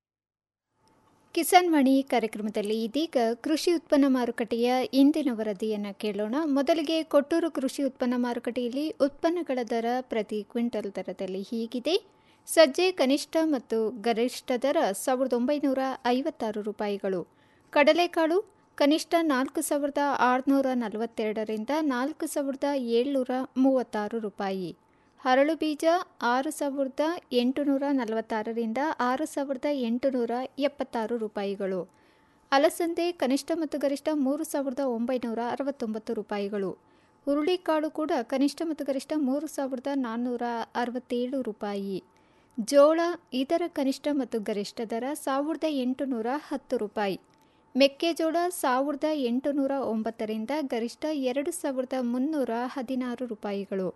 ಕಿಸಾನ್ ವಾಣಿ ಕಾರ್ಯಕ್ರಮದಲ್ಲಿ ಇದೀಗ ಕೃಷಿ ಉತ್ಪನ್ನ ಮಾರುಕಟ್ಟೆಯ ಇಂದಿನ ವರದಿಯನ್ನು ಕೇಳೋಣ ಮೊದಲಿಗೆ ಕೊಟ್ಟೂರು ಕೃಷಿ ಉತ್ಪನ್ನ ಮಾರುಕಟ್ಟೆಯಲ್ಲಿ ಉತ್ಪನ್ನಗಳ ದರ ಪ್ರತಿ ಕ್ವಿಂಟಲ್ ದರದಲ್ಲಿ ಹೀಗಿದೆ ಸಜ್ಜೆ ಕನಿಷ್ಠ ಮತ್ತು ಗರಿಷ್ಠ ದರ ಸಾವಿರದ ಒಂಬೈನೂರ ಐವತ್ತಾರು ರೂಪಾಯಿಗಳು ಕಡಲೆಕಾಳು ಕನಿಷ್ಠ ನಾಲ್ಕು ಸಾವಿರದ ಆರುನೂರ ನಲವತ್ತೆರಡರಿಂದ ನಾಲ್ಕು ಸಾವಿರದ ಏಳ್ನೂರ ಮೂವತ್ತಾರು ರೂಪಾಯಿ ಹರಳು ಬೀಜ ಆರು ಸಾವಿರದ ಎಂಟುನೂರ ನಲವತ್ತಾರರಿಂದ ಆರು ಸಾವಿರದ ಎಂಟುನೂರ ಎಪ್ಪತ್ತಾರು ರೂಪಾಯಿಗಳು ಅಲಸಂದೆ ಕನಿಷ್ಠ ಮತ್ತು ಗರಿಷ್ಠ ಮೂರು ಸಾವಿರದ ಒಂಬೈನೂರ ಅರವತ್ತೊಂಬತ್ತು ರೂಪಾಯಿಗಳು ಹುರುಳಿಕಾಳು ಕೂಡ ಕನಿಷ್ಠ ಮತ್ತು ಗರಿಷ್ಠ ಮೂರು ಸಾವಿರದ ನಾನ್ನೂರ ಅರವತ್ತೇಳು ರೂಪಾಯಿ ಜೋಳ ಇದರ ಕನಿಷ್ಠ ಮತ್ತು ಗರಿಷ್ಠ ದರ ಸಾವಿರದ ಎಂಟುನೂರ ಹತ್ತು ರೂಪಾಯಿ ಮೆಕ್ಕೆಜೋಳ ಸಾವಿರದ ಎಂಟುನೂರ ಒಂಬತ್ತರಿಂದ ಗರಿಷ್ಠ ಎರಡು ಸಾವಿರದ ಮುನ್ನೂರ ಹದಿನಾರು ರೂಪಾಯಿಗಳು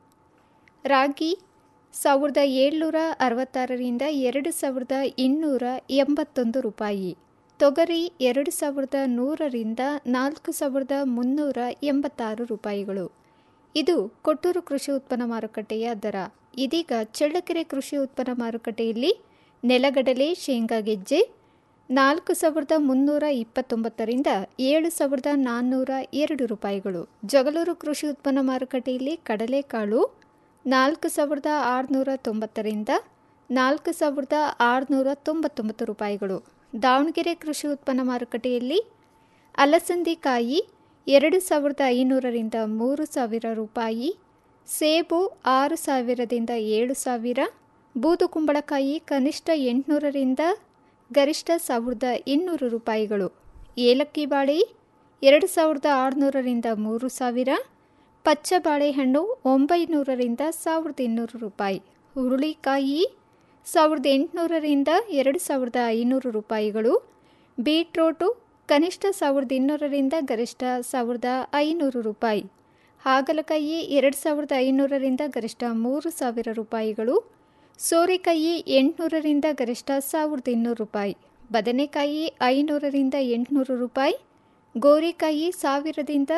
ರಾಗಿ ಸಾವಿರದ ಏಳ್ನೂರ ಅರವತ್ತಾರರಿಂದ ಎರಡು ಸಾವಿರದ ಇನ್ನೂರ ಎಂಬತ್ತೊಂದು ರೂಪಾಯಿ ತೊಗರಿ ಎರಡು ಸಾವಿರದ ನೂರರಿಂದ ನಾಲ್ಕು ಸಾವಿರದ ಮುನ್ನೂರ ಎಂಬತ್ತಾರು ರೂಪಾಯಿಗಳು ಇದು ಕೊಟ್ಟೂರು ಕೃಷಿ ಉತ್ಪನ್ನ ಮಾರುಕಟ್ಟೆಯ ದರ ಇದೀಗ ಚಳ್ಳಕೆರೆ ಕೃಷಿ ಉತ್ಪನ್ನ ಮಾರುಕಟ್ಟೆಯಲ್ಲಿ ನೆಲಗಡಲೆ ಶೇಂಗಾ ಗೆಜ್ಜೆ ನಾಲ್ಕು ಸಾವಿರದ ಮುನ್ನೂರ ಇಪ್ಪತ್ತೊಂಬತ್ತರಿಂದ ಏಳು ಸಾವಿರದ ನಾನ್ನೂರ ಎರಡು ರೂಪಾಯಿಗಳು ಜಗಳೂರು ಕೃಷಿ ಉತ್ಪನ್ನ ಮಾರುಕಟ್ಟೆಯಲ್ಲಿ ಕಡಲೆಕಾಳು ನಾಲ್ಕು ಸಾವಿರದ ಆರುನೂರ ತೊಂಬತ್ತರಿಂದ ನಾಲ್ಕು ಸಾವಿರದ ಆರುನೂರ ತೊಂಬತ್ತೊಂಬತ್ತು ರೂಪಾಯಿಗಳು ದಾವಣಗೆರೆ ಕೃಷಿ ಉತ್ಪನ್ನ ಮಾರುಕಟ್ಟೆಯಲ್ಲಿ ಅಲಸಂದಿಕಾಯಿ ಎರಡು ಸಾವಿರದ ಐನೂರರಿಂದ ಮೂರು ಸಾವಿರ ರೂಪಾಯಿ ಸೇಬು ಆರು ಸಾವಿರದಿಂದ ಏಳು ಸಾವಿರ ಬೂದು ಕುಂಬಳಕಾಯಿ ಕನಿಷ್ಠ ಎಂಟುನೂರರಿಂದ ಗರಿಷ್ಠ ಸಾವಿರದ ಇನ್ನೂರು ರೂಪಾಯಿಗಳು ಏಲಕ್ಕಿ ಬಾಳೆ ಎರಡು ಸಾವಿರದ ಆರುನೂರರಿಂದ ಮೂರು ಸಾವಿರ ಪಚ್ಚ ಬಾಳೆಹಣ್ಣು ಒಂಬೈನೂರರಿಂದ ಸಾವಿರದ ಇನ್ನೂರು ರೂಪಾಯಿ ಹುರುಳಿಕಾಯಿ ಸಾವಿರದ ಎಂಟುನೂರರಿಂದ ಎರಡು ಸಾವಿರದ ಐನೂರು ರೂಪಾಯಿಗಳು ಬೀಟ್ರೋಟು ಕನಿಷ್ಠ ಸಾವಿರದ ಇನ್ನೂರರಿಂದ ಗರಿಷ್ಠ ಸಾವಿರದ ಐನೂರು ರೂಪಾಯಿ ಹಾಗಲಕಾಯಿ ಎರಡು ಸಾವಿರದ ಐನೂರರಿಂದ ಗರಿಷ್ಠ ಮೂರು ಸಾವಿರ ರೂಪಾಯಿಗಳು ಸೋರೆಕಾಯಿ ಎಂಟುನೂರರಿಂದ ಗರಿಷ್ಠ ಸಾವಿರದ ಇನ್ನೂರು ರೂಪಾಯಿ ಬದನೆಕಾಯಿ ಐನೂರರಿಂದ ಎಂಟುನೂರು ರೂಪಾಯಿ ಗೋರಿಕಾಯಿ ಸಾವಿರದಿಂದ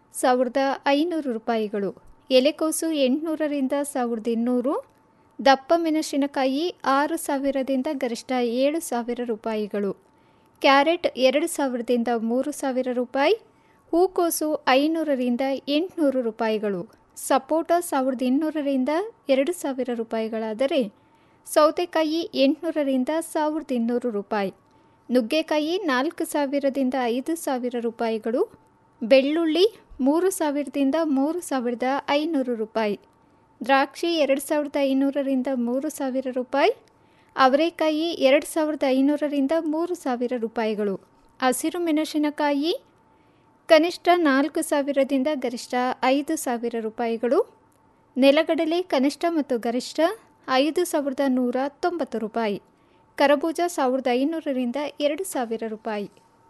ಸಾವಿರದ ಐನೂರು ರೂಪಾಯಿಗಳು ಎಲೆಕೋಸು ಎಂಟುನೂರರಿಂದ ಸಾವಿರದ ಇನ್ನೂರು ದಪ್ಪ ಮೆಣಸಿನಕಾಯಿ ಆರು ಸಾವಿರದಿಂದ ಗರಿಷ್ಠ ಏಳು ಸಾವಿರ ರೂಪಾಯಿಗಳು ಕ್ಯಾರೆಟ್ ಎರಡು ಸಾವಿರದಿಂದ ಮೂರು ಸಾವಿರ ರೂಪಾಯಿ ಹೂಕೋಸು ಐನೂರರಿಂದ ಎಂಟುನೂರು ರೂಪಾಯಿಗಳು ಸಪೋಟ ಸಾವಿರದ ಇನ್ನೂರರಿಂದ ಎರಡು ಸಾವಿರ ರೂಪಾಯಿಗಳಾದರೆ ಸೌತೆಕಾಯಿ ಎಂಟುನೂರರಿಂದ ಸಾವಿರದ ಇನ್ನೂರು ರೂಪಾಯಿ ನುಗ್ಗೆಕಾಯಿ ನಾಲ್ಕು ಸಾವಿರದಿಂದ ಐದು ಸಾವಿರ ರೂಪಾಯಿಗಳು ಬೆಳ್ಳುಳ್ಳಿ ಮೂರು ಸಾವಿರದಿಂದ ಮೂರು ಸಾವಿರದ ಐನೂರು ರೂಪಾಯಿ ದ್ರಾಕ್ಷಿ ಎರಡು ಸಾವಿರದ ಐನೂರರಿಂದ ಮೂರು ಸಾವಿರ ರೂಪಾಯಿ ಅವರೆಕಾಯಿ ಎರಡು ಸಾವಿರದ ಐನೂರರಿಂದ ಮೂರು ಸಾವಿರ ರೂಪಾಯಿಗಳು ಹಸಿರು ಮೆಣಸಿನಕಾಯಿ ಕನಿಷ್ಠ ನಾಲ್ಕು ಸಾವಿರದಿಂದ ಗರಿಷ್ಠ ಐದು ಸಾವಿರ ರೂಪಾಯಿಗಳು ನೆಲಗಡಲೆ ಕನಿಷ್ಠ ಮತ್ತು ಗರಿಷ್ಠ ಐದು ಸಾವಿರದ ನೂರ ತೊಂಬತ್ತು ರೂಪಾಯಿ ಕರಬೂಜ ಸಾವಿರದ ಐನೂರರಿಂದ ಎರಡು ಸಾವಿರ ರೂಪಾಯಿ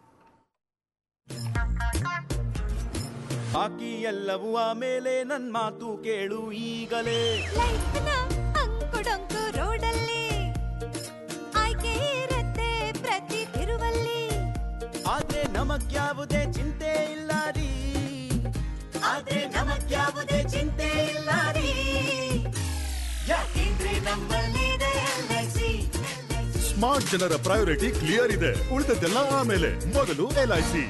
ಬಾಕಿ ಎಲ್ಲವೂ ಆಮೇಲೆ ನನ್ ಮಾತು ಕೇಳು ಈಗಲೇ ಅಂಕುಡೊಂಕು ರೋಡಲ್ಲಿ ಆಯ್ಕೆ ಇರತ್ತೆ ಪ್ರತಿ ತಿರುವಲ್ಲಿ ಆದ್ರೆ ನಮಗ್ಯಾವುದೇ ಚಿಂತೆ ಇಲ್ಲ ರೀ ಆದ್ರೆ ನಮಗ್ಯಾವುದೇ ಚಿಂತೆ ಇಲ್ಲ ರೀ ಯಾಕೆಂದ್ರೆ ನಮ್ಮಲ್ಲಿದೆ LIC. ಸ್ಮಾರ್ಟ್ ಜನರ ಪ್ರಯಾರಿಟಿ ಕ್ಲಿಯರ್ ಇದೆ ಉಳಿದದ್ದೆಲ್ಲ ಆಮೇಲೆ ಮೊದಲು ಎಲ್ಐಸಿ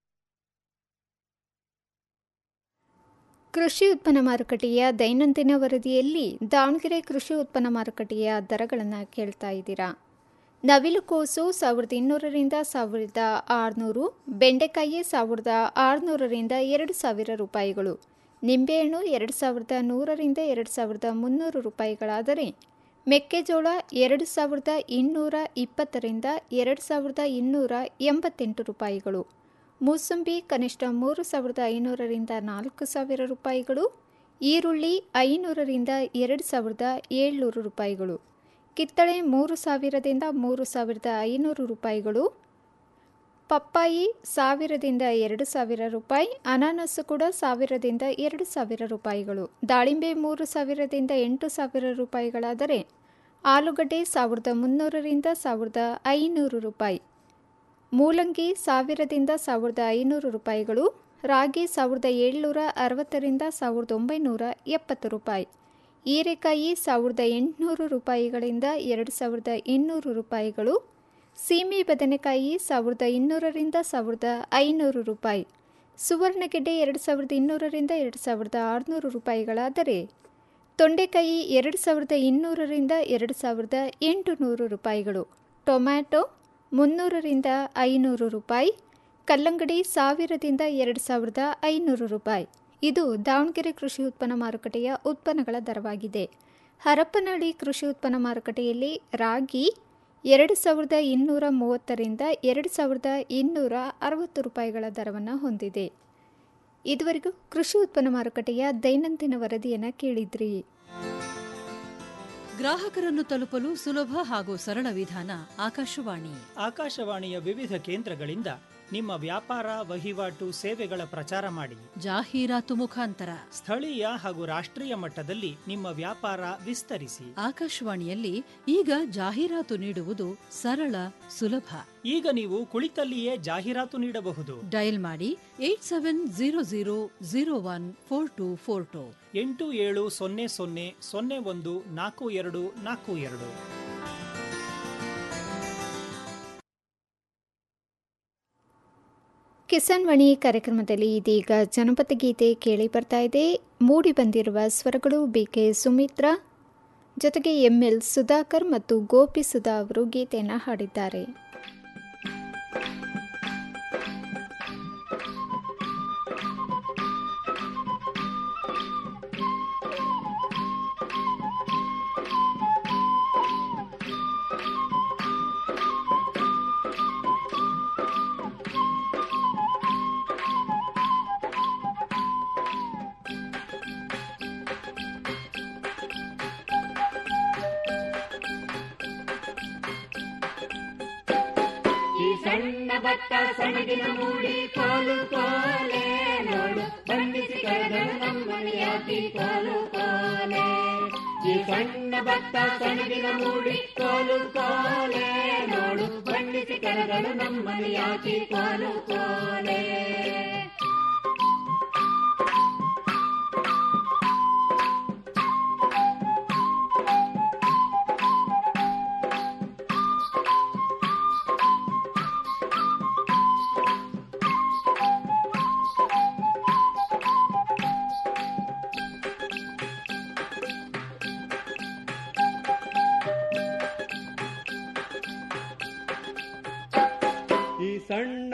ಕೃಷಿ ಉತ್ಪನ್ನ ಮಾರುಕಟ್ಟೆಯ ದೈನಂದಿನ ವರದಿಯಲ್ಲಿ ದಾವಣಗೆರೆ ಕೃಷಿ ಉತ್ಪನ್ನ ಮಾರುಕಟ್ಟೆಯ ದರಗಳನ್ನು ಕೇಳ್ತಾ ಇದ್ದೀರಾ ನವಿಲುಕೋಸು ಸಾವಿರದ ಇನ್ನೂರರಿಂದ ಸಾವಿರದ ಆರುನೂರು ಬೆಂಡೆಕಾಯಿ ಸಾವಿರದ ಆರುನೂರರಿಂದ ಎರಡು ಸಾವಿರ ರೂಪಾಯಿಗಳು ನಿಂಬೆಹಣ್ಣು ಎರಡು ಸಾವಿರದ ನೂರರಿಂದ ಎರಡು ಸಾವಿರದ ಮುನ್ನೂರು ರೂಪಾಯಿಗಳಾದರೆ ಮೆಕ್ಕೆಜೋಳ ಎರಡು ಸಾವಿರದ ಇನ್ನೂರ ಇಪ್ಪತ್ತರಿಂದ ಎರಡು ಸಾವಿರದ ಇನ್ನೂರ ಎಂಬತ್ತೆಂಟು ರೂಪಾಯಿಗಳು ಮೂಸಂಬಿ ಕನಿಷ್ಠ ಮೂರು ಸಾವಿರದ ಐನೂರರಿಂದ ನಾಲ್ಕು ಸಾವಿರ ರೂಪಾಯಿಗಳು ಈರುಳ್ಳಿ ಐನೂರರಿಂದ ಎರಡು ಸಾವಿರದ ಏಳ್ನೂರು ರೂಪಾಯಿಗಳು ಕಿತ್ತಳೆ ಮೂರು ಸಾವಿರದಿಂದ ಮೂರು ಸಾವಿರದ ಐನೂರು ರೂಪಾಯಿಗಳು ಪಪ್ಪಾಯಿ ಸಾವಿರದಿಂದ ಎರಡು ಸಾವಿರ ರೂಪಾಯಿ ಅನಾನಸು ಕೂಡ ಸಾವಿರದಿಂದ ಎರಡು ಸಾವಿರ ರೂಪಾಯಿಗಳು ದಾಳಿಂಬೆ ಮೂರು ಸಾವಿರದಿಂದ ಎಂಟು ಸಾವಿರ ರೂಪಾಯಿಗಳಾದರೆ ಆಲೂಗಡ್ಡೆ ಸಾವಿರದ ಮುನ್ನೂರರಿಂದ ಸಾವಿರದ ಐನೂರು ರೂಪಾಯಿ ಮೂಲಂಗಿ ಸಾವಿರದಿಂದ ಸಾವಿರದ ಐನೂರು ರೂಪಾಯಿಗಳು ರಾಗಿ ಸಾವಿರದ ಏಳ್ನೂರ ಅರವತ್ತರಿಂದ ಸಾವಿರದ ಒಂಬೈನೂರ ಎಪ್ಪತ್ತು ರೂಪಾಯಿ ಹೀರೆಕಾಯಿ ಸಾವಿರದ ಎಂಟುನೂರು ರೂಪಾಯಿಗಳಿಂದ ಎರಡು ಸಾವಿರದ ಇನ್ನೂರು ರೂಪಾಯಿಗಳು ಸೀಮೆ ಬದನೆಕಾಯಿ ಸಾವಿರದ ಇನ್ನೂರರಿಂದ ಸಾವಿರದ ಐನೂರು ರೂಪಾಯಿ ಸುವರ್ಣಗೆಡ್ಡೆ ಎರಡು ಸಾವಿರದ ಇನ್ನೂರರಿಂದ ಎರಡು ಸಾವಿರದ ಆರುನೂರು ರೂಪಾಯಿಗಳಾದರೆ ತೊಂಡೆಕಾಯಿ ಎರಡು ಸಾವಿರದ ಇನ್ನೂರರಿಂದ ಎರಡು ಸಾವಿರದ ಎಂಟುನೂರು ರೂಪಾಯಿಗಳು ಟೊಮ್ಯಾಟೊ ಮುನ್ನೂರರಿಂದ ಐನೂರು ರೂಪಾಯಿ ಕಲ್ಲಂಗಡಿ ಸಾವಿರದಿಂದ ಎರಡು ಸಾವಿರದ ಐನೂರು ರೂಪಾಯಿ ಇದು ದಾವಣಗೆರೆ ಕೃಷಿ ಉತ್ಪನ್ನ ಮಾರುಕಟ್ಟೆಯ ಉತ್ಪನ್ನಗಳ ದರವಾಗಿದೆ ಹರಪನಹಳ್ಳಿ ಕೃಷಿ ಉತ್ಪನ್ನ ಮಾರುಕಟ್ಟೆಯಲ್ಲಿ ರಾಗಿ ಎರಡು ಸಾವಿರದ ಇನ್ನೂರ ಮೂವತ್ತರಿಂದ ಎರಡು ಸಾವಿರದ ಇನ್ನೂರ ಅರವತ್ತು ರೂಪಾಯಿಗಳ ದರವನ್ನು ಹೊಂದಿದೆ ಇದುವರೆಗೂ ಕೃಷಿ ಉತ್ಪನ್ನ ಮಾರುಕಟ್ಟೆಯ ದೈನಂದಿನ ವರದಿಯನ್ನು ಕೇಳಿದ್ರಿ ಗ್ರಾಹಕರನ್ನು ತಲುಪಲು ಸುಲಭ ಹಾಗೂ ಸರಳ ವಿಧಾನ ಆಕಾಶವಾಣಿ ಆಕಾಶವಾಣಿಯ ವಿವಿಧ ಕೇಂದ್ರಗಳಿಂದ ನಿಮ್ಮ ವ್ಯಾಪಾರ ವಹಿವಾಟು ಸೇವೆಗಳ ಪ್ರಚಾರ ಮಾಡಿ ಜಾಹೀರಾತು ಮುಖಾಂತರ ಸ್ಥಳೀಯ ಹಾಗೂ ರಾಷ್ಟ್ರೀಯ ಮಟ್ಟದಲ್ಲಿ ನಿಮ್ಮ ವ್ಯಾಪಾರ ವಿಸ್ತರಿಸಿ ಆಕಾಶವಾಣಿಯಲ್ಲಿ ಈಗ ಜಾಹೀರಾತು ನೀಡುವುದು ಸರಳ ಸುಲಭ ಈಗ ನೀವು ಕುಳಿತಲ್ಲಿಯೇ ಜಾಹೀರಾತು ನೀಡಬಹುದು ಡಯಲ್ ಮಾಡಿ eight seven zero zero zero one four two four two ಎಂಟು ಏಳು ಸೊನ್ನೆ ಸೊನ್ನೆ ಸೊನ್ನೆ ಒಂದು ನಾಲ್ಕು ಎರಡು ನಾಲ್ಕು ಎರಡು ಕಿಸಾನ್ ವಾಣಿ ಕಾರ್ಯಕ್ರಮದಲ್ಲಿ ಇದೀಗ ಜನಪದ ಗೀತೆ ಕೇಳಿ ಬರ್ತಾ ಇದೆ ಮೂಡಿ ಬಂದಿರುವ ಸ್ವರಗಳು ಬಿ ಕೆ ಸುಮಿತ್ರಾ ಜೊತೆಗೆ ಎಂಎಲ್ ಸುಧಾಕರ್ ಮತ್ತು ಗೋಪಿ ಸುಧಾ ಅವರು ಗೀತೆಯನ್ನು ಹಾಡಿದ್ದಾರೆ ಈ ಸಣ್ಣ ಭತ್ತ ಸಣಗಿನ ಮೂಡಿ ಕೋಲು ಕೋಲೆ ನೋಡು ಬಂಧಿಸಿ ಕರೆದಳು ನಮ್ಮನೆ ಯಾತಿ ಕೋಲು ಕೋಲೆ ಈ ಸಣ್ಣ ಭತ್ತ ಸಣಗಿನ ಮೂಡಿ ಕೋಲು ಕೋಲೆ ನೋಡು ಬಂಧಿಸಿ ಕರೆದಳು ನಮ್ಮನೆ ಯಾತಿ ಕೋಲು ಕೋಲೆ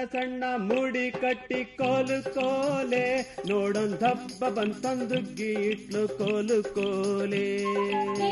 ಸಣ್ಣ ಮುಡಿ ಕಟ್ಟಿ ಕೋಲು ಕೋಲೆ ನೋಡೊಂದ್ ಹಬ್ಬ ಬಂತಂದುಗ್ಗಿ ಇಟ್ಲು ಕೋಲು ಕೋಲೆ